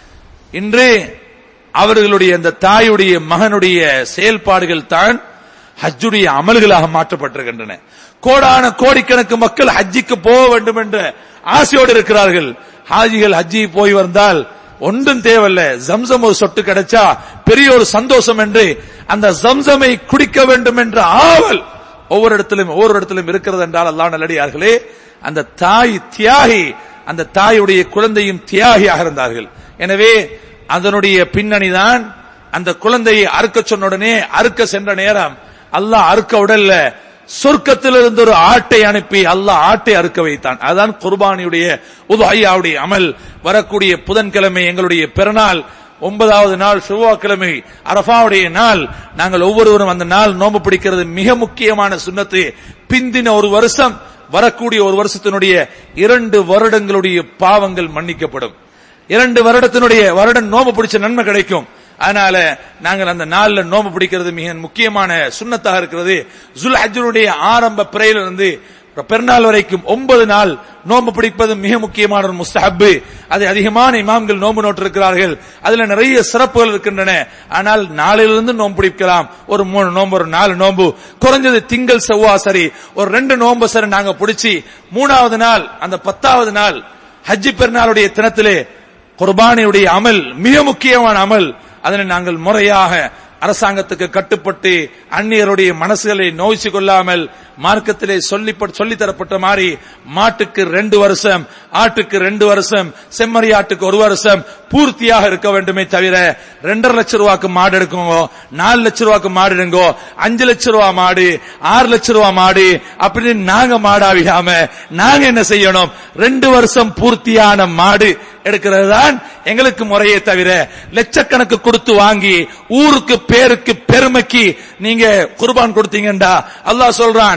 இன்று அவர்களுடைய அந்த தாயுடைய மகனுடைய செயல்பாடுகள் தான் ஹஜ்ஜுடைய அமல்களாக மாற்றப்பட்டிருக்கின்றன கோடான கோடிக்கணக்கு மக்கள் ஹஜ்ஜிக்கு போக வேண்டும் என்ற ஆசையோடு இருக்கிறார்கள் ஹாஜிகள் ஹஜ்ஜி போய் வந்தால் ஒன்றும் தேவையில்ல ஜம்சம் ஒரு சொட்டு கிடைச்சா பெரிய ஒரு சந்தோஷம் என்று அந்த ஜம்சமை குடிக்க வேண்டும் என்ற ஆவல் ஒவ்வொரு இடத்திலும் ஒவ்வொரு இடத்திலும் இருக்கிறது என்றால் அல்லாஹ் நல்லடியார்களே அந்த தாய் தியாகி அந்த தாயுடைய குழந்தையும் தியாகியாக இருந்தார்கள் எனவே அதனுடைய பின்னணிதான் அந்த குழந்தையை அறுக்க சொன்ன உடனே அறுக்க சென்ற நேரம் அல்லாஹ் அறுக்க உடல்ல சொர்க்கத்திலிருந்து ஒரு ஆட்டை அனுப்பி அல்லாஹ் ஆட்டை அறுக்க வைத்தான் அதுதான் குர்பானியுடைய உதுஹையாவுடைய அமல் வரக்கூடிய புதன்கிழமை எங்களுடைய பிறநாள் ஒன்பதாவது நாள் செவ்வாய்க்கிழமை அரபாவுடைய நாள் நாங்கள் ஒவ்வொருவரும் அந்த நாள் நோம்பு பிடிக்கிறது மிக முக்கியமான சுண்ணத்து பிந்தின ஒரு வருஷம் வரக்கூடிய ஒரு வருஷத்தினுடைய இரண்டு வருடங்களுடைய பாவங்கள் மன்னிக்கப்படும் இரண்டு வருடத்தினுடைய வருடம் நோம்பு பிடிச்ச நன்மை கிடைக்கும் அதனால நாங்கள் அந்த நாள்ல நோம்பு பிடிக்கிறது மிக முக்கியமான சுண்ணத்தாக இருக்கிறது ஜுல் ஹஜ்ஜனுடைய ஆரம்ப பிறையிலிருந்து பெருநாள் வரைக்கும் ஒன்பது நாள் நோன்பு பிடிப்பது மிக முக்கியமான ஒரு முஸ்தஹப்பு அதை அதிகமான இமாம்கள் நோன்பு நோட்டிருக்கிறார்கள் அதுல நிறைய சிறப்புகள் இருக்கின்றன ஆனால் நாளிலிருந்து நோன்பு பிடிக்கலாம் ஒரு மூணு நோன்பு ஒரு நாலு நோன்பு குறைஞ்சது திங்கள் செவ்வா சரி ஒரு ரெண்டு நோன்பு சரி நாங்க பிடிச்சி மூணாவது நாள் அந்த பத்தாவது நாள் ஹஜ்ஜி பெருநாளுடைய தினத்திலே குர்பானியுடைய அமல் மிக முக்கியமான அமல் அதனை நாங்கள் முறையாக அரசாங்கத்துக்கு கட்டுப்பட்டு அந்நியருடைய மனசுகளை நோய்ச்சி கொள்ளாமல் மார்க்கத்திலே சொல்லி சொல்லி தரப்பட்ட மாதிரி மாட்டுக்கு ரெண்டு வருஷம் ஆட்டுக்கு ரெண்டு வருஷம் செம்மறி ஆட்டுக்கு ஒரு வருஷம் பூர்த்தியாக இருக்க வேண்டுமே தவிர ரெண்டரை லட்சம் ரூபாய்க்கு மாடு எடுக்குங்கோ நாலு லட்சம் ரூபாய்க்கு மாடு எடுங்கோ அஞ்சு லட்சம் ரூபா மாடு ஆறு லட்சம் ரூபா மாடு அப்படின்னு நாங்க மாடாவிடாம நாங்க என்ன செய்யணும் ரெண்டு வருஷம் பூர்த்தியான மாடு எடுக்கிறது தான் எங்களுக்கு முறையே தவிர லட்சக்கணக்கு கொடுத்து வாங்கி ஊருக்கு பேருக்கு பெருமைக்கு நீங்க குர்பான் கொடுத்தீங்கடா அல்லாஹ் சொல்றான்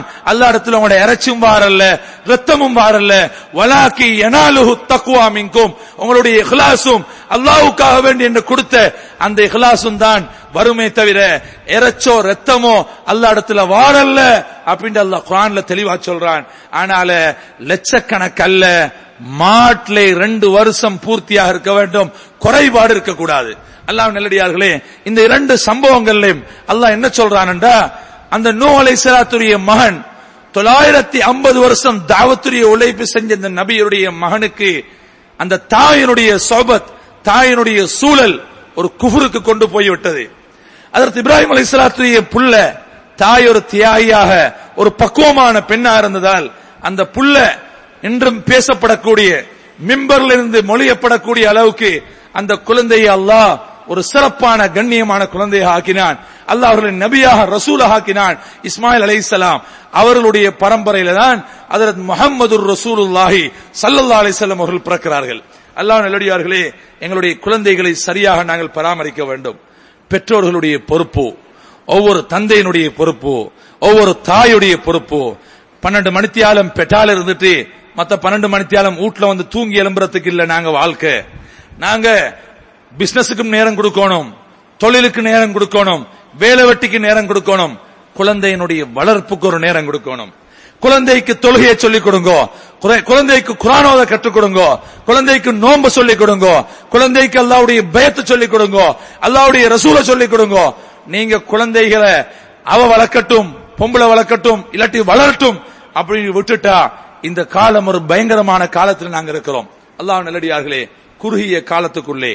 அல்லா இடத்துல உங்களுடைய இறைச்சும் வாரல்ல ரத்தமும் வாரல்ல வலாக்கி எனாலுஹு தக்குவா மின்கும் உங்களுடைய இஹ்லாசும் அல்லாஹ்வுக்காக வேண்டி என்று கொடுத்த அந்த இஹ்லாசும் தான் வருமே தவிர இறைச்சோ ரத்தமோ அல்லா இடத்துல வாரல்ல அப்படின்னு அல்லாஹ் குரான்ல தெளிவா சொல்றான் ஆனால லட்சக்கணக்கல்ல மாட்டிலே ரெண்டு வருஷம் பூர்த்தியாக இருக்க வேண்டும் குறைபாடு இருக்கக்கூடாது அல்லாஹ் நல்லடியார்களே இந்த இரண்டு சம்பவங்கள்லையும் அல்லாஹ் என்ன சொல்றான்டா அந்த நூ அலைசலாத்துடைய மகன் தொள்ளாயிரத்தி ஐம்பது வருஷம் தாவத்துடைய உழைப்பு செஞ்ச இந்த நபியுடைய மகனுக்கு அந்த தாயினுடைய சோபத் தாயினுடைய சூழல் ஒரு குஃபுருக்கு கொண்டு போய்விட்டது அதற்கு இப்ராஹிம் அலைசலாத்துடைய புள்ள தாய் ஒரு தியாகியாக ஒரு பக்குவமான பெண்ணா இருந்ததால் அந்த புள்ள இன்றும் பேசப்படக்கூடிய மிம்பர்ல இருந்து மொழியப்படக்கூடிய அளவுக்கு அந்த குழந்தையை அல்லாஹ் ஒரு சிறப்பான கண்ணியமான குழந்தையை ஆக்கினான் அல்லாஹ் அவர்களை நபியாக ரசூலாக ஆக்கினான் இஸ்மாயில் அலைஹிஸ்ஸலாம் அவர்களுடைய பரம்பரையில தான் அதரத் முகமது ரசூலுல்லாஹி சல்லல்லா அலிசல்லாம் அவர்கள் பிறக்கிறார்கள் அல்லாஹ் நல்லடியார்களே எங்களுடைய குழந்தைகளை சரியாக நாங்கள் பராமரிக்க வேண்டும் பெற்றோர்களுடைய பொறுப்பு ஒவ்வொரு தந்தையினுடைய பொறுப்பு ஒவ்வொரு தாயுடைய பொறுப்பு பன்னெண்டு மணித்தியாலம் பெற்றால இருந்துட்டு மத்த பன்னெண்டு மணித்தியாலம் வீட்டுல வந்து தூங்கி எழும்புறதுக்கு இல்ல நாங்க வாழ்க்கை நாங்க பிசினஸுக்கும் நேரம் கொடுக்கணும் தொழிலுக்கு நேரம் கொடுக்கணும் வேலை வெட்டிக்கு நேரம் கொடுக்கணும் குழந்தையினுடைய வளர்ப்புக்கு ஒரு நேரம் கொடுக்கணும் குழந்தைக்கு தொழுகையை சொல்லிக் கொடுங்க குறை- குழந்தைக்கு குரானோத கற்றுக் கொடுங்க குழந்தைக்கு நோன்பு சொல்லிக் கொடுங்க குழந்தைக்கு அல்லாவுடைய பயத்தை சொல்லிக் கொடுங்க அல்லாவுடைய ரசூலை சொல்லிக் கொடுங்க நீங்க குழந்தைகளை அவ வளர்க்கட்டும் பொம்பளை வளர்க்கட்டும் இல்லாட்டி வளரட்டும் அப்படின்னு விட்டுட்டா இந்த காலம் ஒரு பயங்கரமான காலத்தில் நாங்க இருக்கிறோம் அல்லாஹ் நல்லடியார்களே குறுகிய காலத்துக்குள்ளே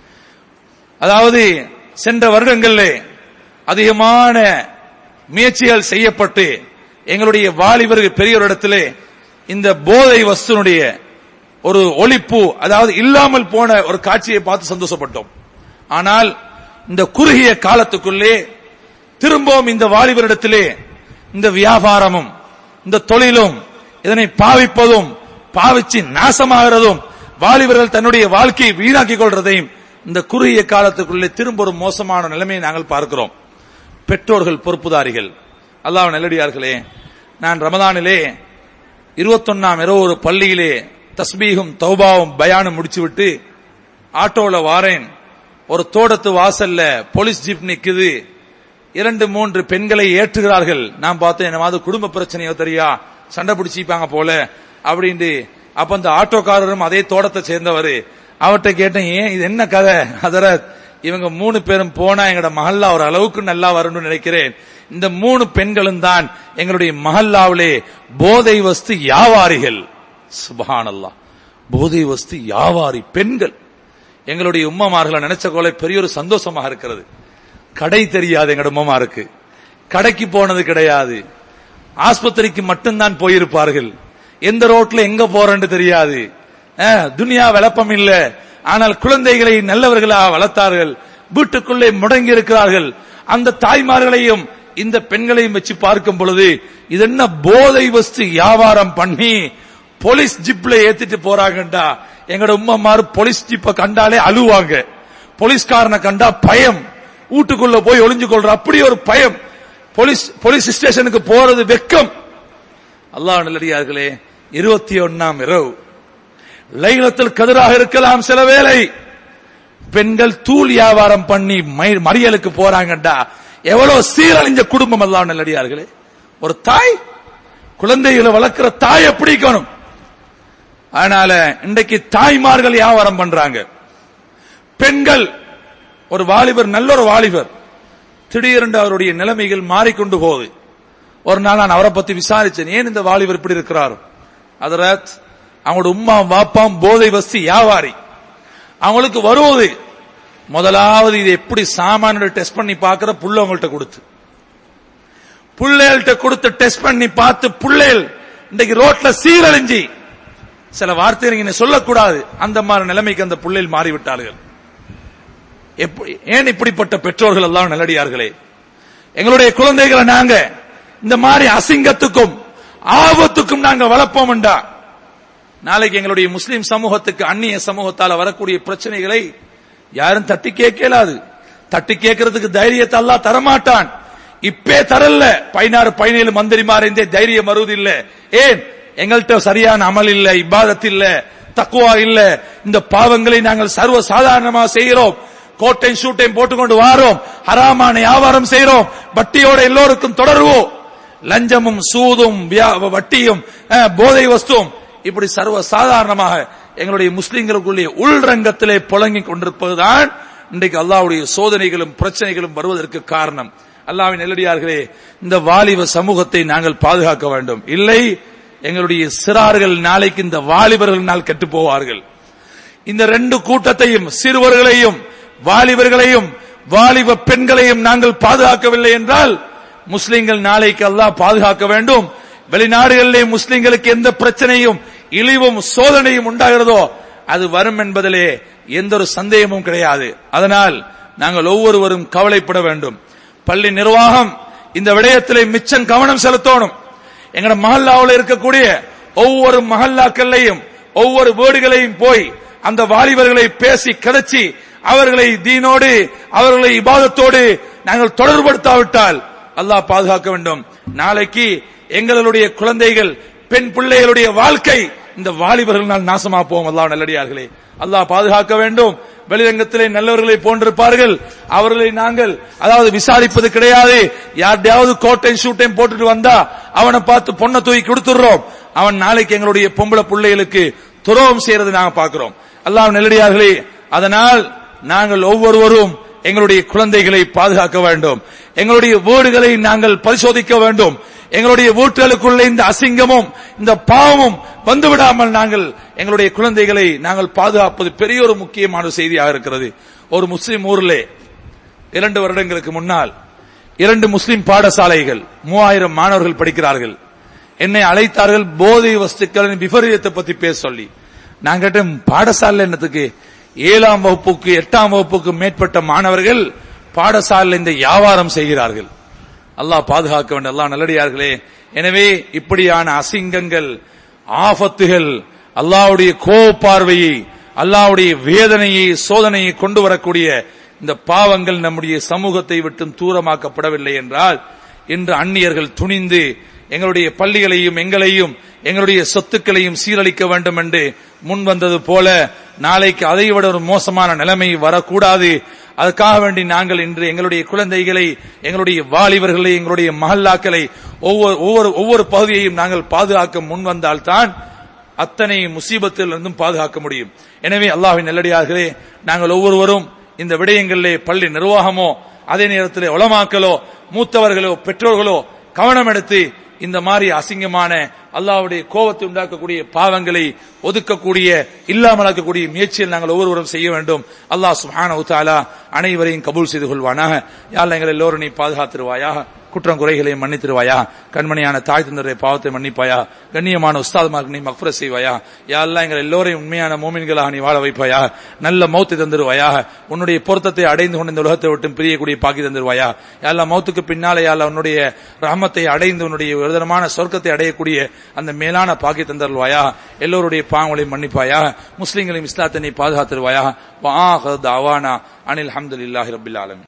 அதாவது சென்ற வருடங்களிலே அதிகமான முயற்சிகள் செய்யப்பட்டு எங்களுடைய வாலிபர்கள் பெரியோரிடத்திலே இந்த போதை வஸ்துனுடைய ஒரு ஒழிப்பு அதாவது இல்லாமல் போன ஒரு காட்சியை பார்த்து சந்தோஷப்பட்டோம் ஆனால் இந்த குறுகிய காலத்துக்குள்ளே திரும்பவும் இந்த வாலிபரிடத்திலே இந்த வியாபாரமும் இந்த தொழிலும் இதனை பாவிப்பதும் பாவிச்சு நாசமாகிறதும் வாலிபர்கள் தன்னுடைய வாழ்க்கையை வீணாக்கிக் கொள்றதையும் இந்த குறுகிய காலத்துக்குள்ளே திரும்ப ஒரு மோசமான நிலைமையை நாங்கள் பார்க்கிறோம் பெற்றோர்கள் பொறுப்புதாரிகள் அல்லாஹ் நல்லடியார்களே நான் ரமதானிலே இருபத்தொன்னாம் இரவு ஒரு பள்ளியிலே தஸ்பீகும் தௌபாவும் பயானும் முடிச்சுவிட்டு ஆட்டோல வாரேன் ஒரு தோட்டத்து வாசல்ல போலீஸ் ஜீப் நிக்குது இரண்டு மூன்று பெண்களை ஏற்றுகிறார்கள் நான் பார்த்தேன் என்னமாவது குடும்ப பிரச்சனையோ தெரியா சண்டை பிடிச்சிப்பாங்க போல அப்படின்ட்டு அப்ப அந்த ஆட்டோக்காரரும் அதே தோட்டத்தை சேர்ந்தவர் அவர்கிட்ட கேட்டேன் ஏன் இது என்ன கதை அதர இவங்க மூணு பேரும் போனா எங்களோட மஹல்லா ஒரு அளவுக்கு நல்லா வரணும்னு நினைக்கிறேன் இந்த மூணு பெண்களும் தான் எங்களுடைய மஹல்லாவிலே போதை வஸ்து வியாபாரிகள் சுபஹானல்லாஹ் போதை வஸ்து வியாபாரி பெண்கள் எங்களுடைய உம்மமார்களை நினைச்ச கோலை பெரிய ஒரு சந்தோஷமாக இருக்கிறது கடை தெரியாது எங்களோட உம்மமாருக்கு கடைக்கு போனது கிடையாது ஆஸ்பத்திரிக்கு மட்டும்தான் போயிருப்பார்கள் எந்த ரோட்ல எங்க போறேன்னு தெரியாது அஹ், துனியா விளப்பம் இல்ல ஆனால் குழந்தைகளை நல்லவர்களாக வளர்த்தார்கள் வீட்டுக்குள்ளே முடங்கி இருக்கிறார்கள் அந்த தாய்மார்களையும் இந்த பெண்களையும் வச்சு பார்க்கும் பொழுது இது என்ன போதை வஸ்து வியாபாரம் பண்ணி போலீஸ் ஜிப்ல ஏத்திட்டு போறாங்கடா எங்கட உம்மமாரு போலீஸ் ஜிப்ப கண்டாலே அழுவாங்க போலீஸ்காரனை கண்டா பயம் வீட்டுக்குள்ள போய் ஒளிஞ்சு கொள்ற அப்படி ஒரு பயம் போலீஸ் போலீஸ் ஸ்டேஷனுக்கு போறது வெக்கம் அல்லாஹ் நல்லடியார்களே இருபத்தி ஒன்னாம் இரவு லைலத்தில் கதிராக இருக்கலாம் சில வேளை பெண்கள் தூள் வியாபாரம் பண்ணி மை- மறியலுக்கு போறாங்கடா எவ்வளவு சீரழிஞ்ச குடும்பம் அல்லாஹ் நல்லடியார்களே ஒரு தாய் குழந்தைகளை வளர்க்கிற தாய் எப்படி இருக்கணும் அதனால இன்றைக்கு தாய்மார்கள் வியாபாரம் பண்றாங்க பெண்கள் ஒரு வாலிபர் நல்ல ஒரு வாலிபர் திடீரென்று அவருடைய நிலைமைகள் மாறிக்கொண்டு போகுது ஒரு நாள் நான் அவரை பத்தி விசாரிச்சேன் ஏன் இந்த வாலிபர் இப்படி இருக்கிறார் அதரத் அவங்களோட உம்மா வாப்பாம் போதை வஸ்தி வியாபாரி அவங்களுக்கு வருவது முதலாவது இது எப்படி சாமான டெஸ்ட் பண்ணி பார்க்கிற புள்ள அவங்கள்ட்ட கொடுத்து புள்ளைகள்ட்ட கொடுத்து டெஸ்ட் பண்ணி பார்த்து புள்ளைகள் இன்றைக்கு ரோட்ல சீரழிஞ்சி சில வார்த்தை நீங்க சொல்லக்கூடாது அந்த மாதிரி நிலைமைக்கு அந்த புள்ளைகள் மாறிவிட்டார்கள் எப்படி ஏன் இப்படிப்பட்ட பெற்றோர்கள் எல்லாம் நல்லடியார்களே எங்களுடைய குழந்தைகளை நாங்க இந்த மாதிரி அசிங்கத்துக்கும் ஆபத்துக்கும் நாங்க வளர்ப்போம்டா நாளைக்கு எங்களுடைய முஸ்லிம் சமூகத்துக்கு அந்நிய சமூகத்தால வரக்கூடிய பிரச்சனைகளை யாரும் தட்டி கேட்க இயலாது தட்டி கேட்கறதுக்கு தைரியத்தை அல்லாஹ் தரமாட்டான் இப்பே தரல பதினாறு பதினேழு மந்திரிமார் இந்த தைரியம் வருவதில்ல ஏன் எங்கள்கிட்ட சரியான அமல் இல்ல இபாதத் இல்ல தக்குவா இல்ல இந்த பாவங்களை நாங்கள் சர்வ சாதாரணமாக செய்கிறோம் கோட்டை ஷூட்டையும் போட்டுக்கொண்டு வாரோம் ஹராமான வியாபாரம் செய்கிறோம் வட்டியோட எல்லோருக்கும் தொடர்வோம் லஞ்சமும் சூதும் வியா- வட்டியும் அஹ், போதை வஸ்துவும் இப்படி சர்வ சாதாரணமாக எங்களுடைய முஸ்லிம்களுக்குள்ளே உள்ரங்கத்திலே புழங்கிக் கொண்டிருப்பதுதான் இன்றைக்கு அல்லாஹ்வுடைய சோதனைகளும் பிரச்சனைகளும் வருவதற்கு காரணம் அல்லாஹ்வின் நெல்லடியார்களே இந்த வாலிப சமூகத்தை நாங்கள் பாதுகாக்க வேண்டும் இல்லை எங்களுடைய சிறார்கள் நாளைக்கு இந்த வாலிபர்கள் கெட்டு போவார்கள் இந்த ரெண்டு கூட்டத்தையும் சிறுவர்களையும் வாலிபர்களையும் வாலிப பெண்களையும் நாங்கள் பாதுகாக்கவில்லை என்றால் முஸ்லிம்கள் நாளைக்கு அல்லாஹ் பாதுகாக்க வேண்டும் வெளிநாடுகளிலே முஸ்லிம்களுக்கு எந்த பிரச்சனையும் இழிவும் சோதனையும் உண்டாகிறதோ அது வரும் என்பதிலே எந்த ஒரு சந்தேகமும் கிடையாது அதனால் நாங்கள் ஒவ்வொருவரும் கவலைப்பட வேண்டும் பள்ளி நிர்வாகம் இந்த விடயத்திலே மிச்சம் கவனம் செலுத்தணும் எங்கட மஹல்லாவில் இருக்கக்கூடிய ஒவ்வொரு மஹல்லாக்கள்லையும் ஒவ்வொரு வீடுகளையும் போய் அந்த வாலிபர்களை பேசி கதைச்சி அவர்களை தீனோடு அவர்களை இபாதத்தோடு நாங்கள் தொடர்படுத்தாவிட்டால் அல்லாஹ் பாதுகாக்க வேண்டும் நாளைக்கு எங்களுடைய குழந்தைகள் பெண் பிள்ளைகளுடைய வாழ்க்கை இந்த வாலிபர்களால் நாசமா போவோம் அல்லாஹ் நல்லடியார்களே அல்லாஹ் பாதுகாக்க வேண்டும் வெளிரங்கத்திலே நல்லவர்களை போன்றிருப்பார்கள் அவர்களை நாங்கள் அதாவது விசாரிப்பது கிடையாது யார்டையாவது கோட்டையும் ஷூட்டையும் போட்டுட்டு வந்தா அவனை பார்த்து பொண்ணை தூக்கி கொடுத்துடுறோம் அவன் நாளைக்கு எங்களுடைய பொம்பளை பிள்ளைகளுக்கு துரோகம் செய்யறது நாங்க பார்க்கிறோம் அல்லாஹ் நெல்லடியார்களே அதனால் நாங்கள் ஒவ்வொருவரும் எங்களுடைய குழந்தைகளை பாதுகாக்க வேண்டும் எங்களுடைய வீடுகளை நாங்கள் பரிசோதிக்க வேண்டும் எங்களுடைய வீட்டுகளுக்குள்ள இந்த அசிங்கமும் இந்த பாவமும் வந்துவிடாமல் நாங்கள் எங்களுடைய குழந்தைகளை நாங்கள் பாதுகாப்பது பெரிய ஒரு முக்கியமான செய்தியாக இருக்கிறது ஒரு முஸ்லிம் ஊரிலே இரண்டு வருடங்களுக்கு முன்னால் இரண்டு முஸ்லிம் பாடசாலைகள் மூவாயிரம் மாணவர்கள் படிக்கிறார்கள் என்னை அழைத்தார்கள் போதை வஸ்துக்களின் விபரீதத்தை பத்தி பேச சொல்லி நான் கேட்டேன் பாடசாலை என்னத்துக்கு ஏழாம் வகுப்புக்கு எட்டாம் வகுப்புக்கு மேற்பட்ட மாணவர்கள் பாடசாலையில் இந்த வியாபாரம் செய்கிறார்கள் அல்லாஹ் பாதுகாக்க வேண்டும் அல்லாஹ் நல்லடியார்களே எனவே இப்படியான அசிங்கங்கள் ஆபத்துகள் அல்லாஹ்வுடைய கோபப்பார்வையை அல்லாஹ்வுடைய வேதனையை சோதனையை கொண்டு வரக்கூடிய இந்த பாவங்கள் நம்முடைய சமூகத்தை விட்டும் தூரமாக்கப்படவில்லை என்றால் இன்று அந்நியர்கள் துணிந்து எங்களுடைய பள்ளிகளையும் எங்களையும் எங்களுடைய சொத்துக்களையும் சீரழிக்க வேண்டும் என்று முன் வந்தது போல நாளைக்கு அதைவிட ஒரு மோசமான நிலைமை வரக்கூடாது அதுக்காக வேண்டி நாங்கள் இன்று எங்களுடைய குழந்தைகளை எங்களுடைய வாலிபர்களை எங்களுடைய மஹல்லாக்களை ஒவ்வொரு ஒவ்வொரு ஒவ்வொரு பகுதியையும் நாங்கள் பாதுகாக்க முன் வந்தால்தான் அத்தனை முசீபத்தில் இருந்தும் பாதுகாக்க முடியும் எனவே அல்லாஹ்வின் நல்லடியார்களே நாங்கள் ஒவ்வொருவரும் இந்த விடயங்களிலே பள்ளி நிர்வாகமோ அதே நேரத்தில் உளமாக்கலோ மூத்தவர்களோ பெற்றோர்களோ கவனம் எடுத்து இந்த மாதிரி அசிங்கமான அல்லாஹ்வுடைய கோபத்தை உண்டாக்கக்கூடிய பாவங்களை ஒதுக்கக்கூடிய இல்லாமலாக்கக்கூடிய முயற்சியில் நாங்கள் ஒவ்வொருவரும் செய்ய வேண்டும் அல்லாஹ் சுப்ஹானஹு தஆலா அனைவரையும் கபூல் செய்து கொள்வானாக யாழ் எங்கள் எல்லோரும் நீ பாதுகாத்திருவாயாக குற்றம் குறைகளை மன்னித்திருவாயா கண்மணியான தாய் தந்தருடைய பாவத்தை மன்னிப்பாயா கண்ணியமான உஸ்தாதுமாருக்கு நீ மக்ஃபர செய்வாயா யா அல்லாஹ் எங்கள் எல்லோரையும் உண்மையான மோமின்களாக நீ வாழ வைப்பாயா நல்ல மௌத்தை தந்துருவாயா உன்னுடைய பொருத்தத்தை அடைந்து கொண்டு இந்த உலகத்தை விட்டு பிரியக்கூடிய பாக்கி தந்துருவாயா யா அல்லாஹ் மௌத்துக்கு பின்னாலே யா அல்லாஹ் உன்னுடைய ரஹமத்தை அடைந்து உன்னுடைய விதமான சொர்க்கத்தை அடையக்கூடிய அந்த மேலான பாக்கி தந்தருவாயா எல்லோருடைய பாவங்களை மன்னிப்பாயா முஸ்லிம்களையும் இஸ்லாத்தை நீ பாதுகாத்திருவாயா வா தாவானா அனில் அஹமதுல்லாஹி ரபில் ஆலமீன்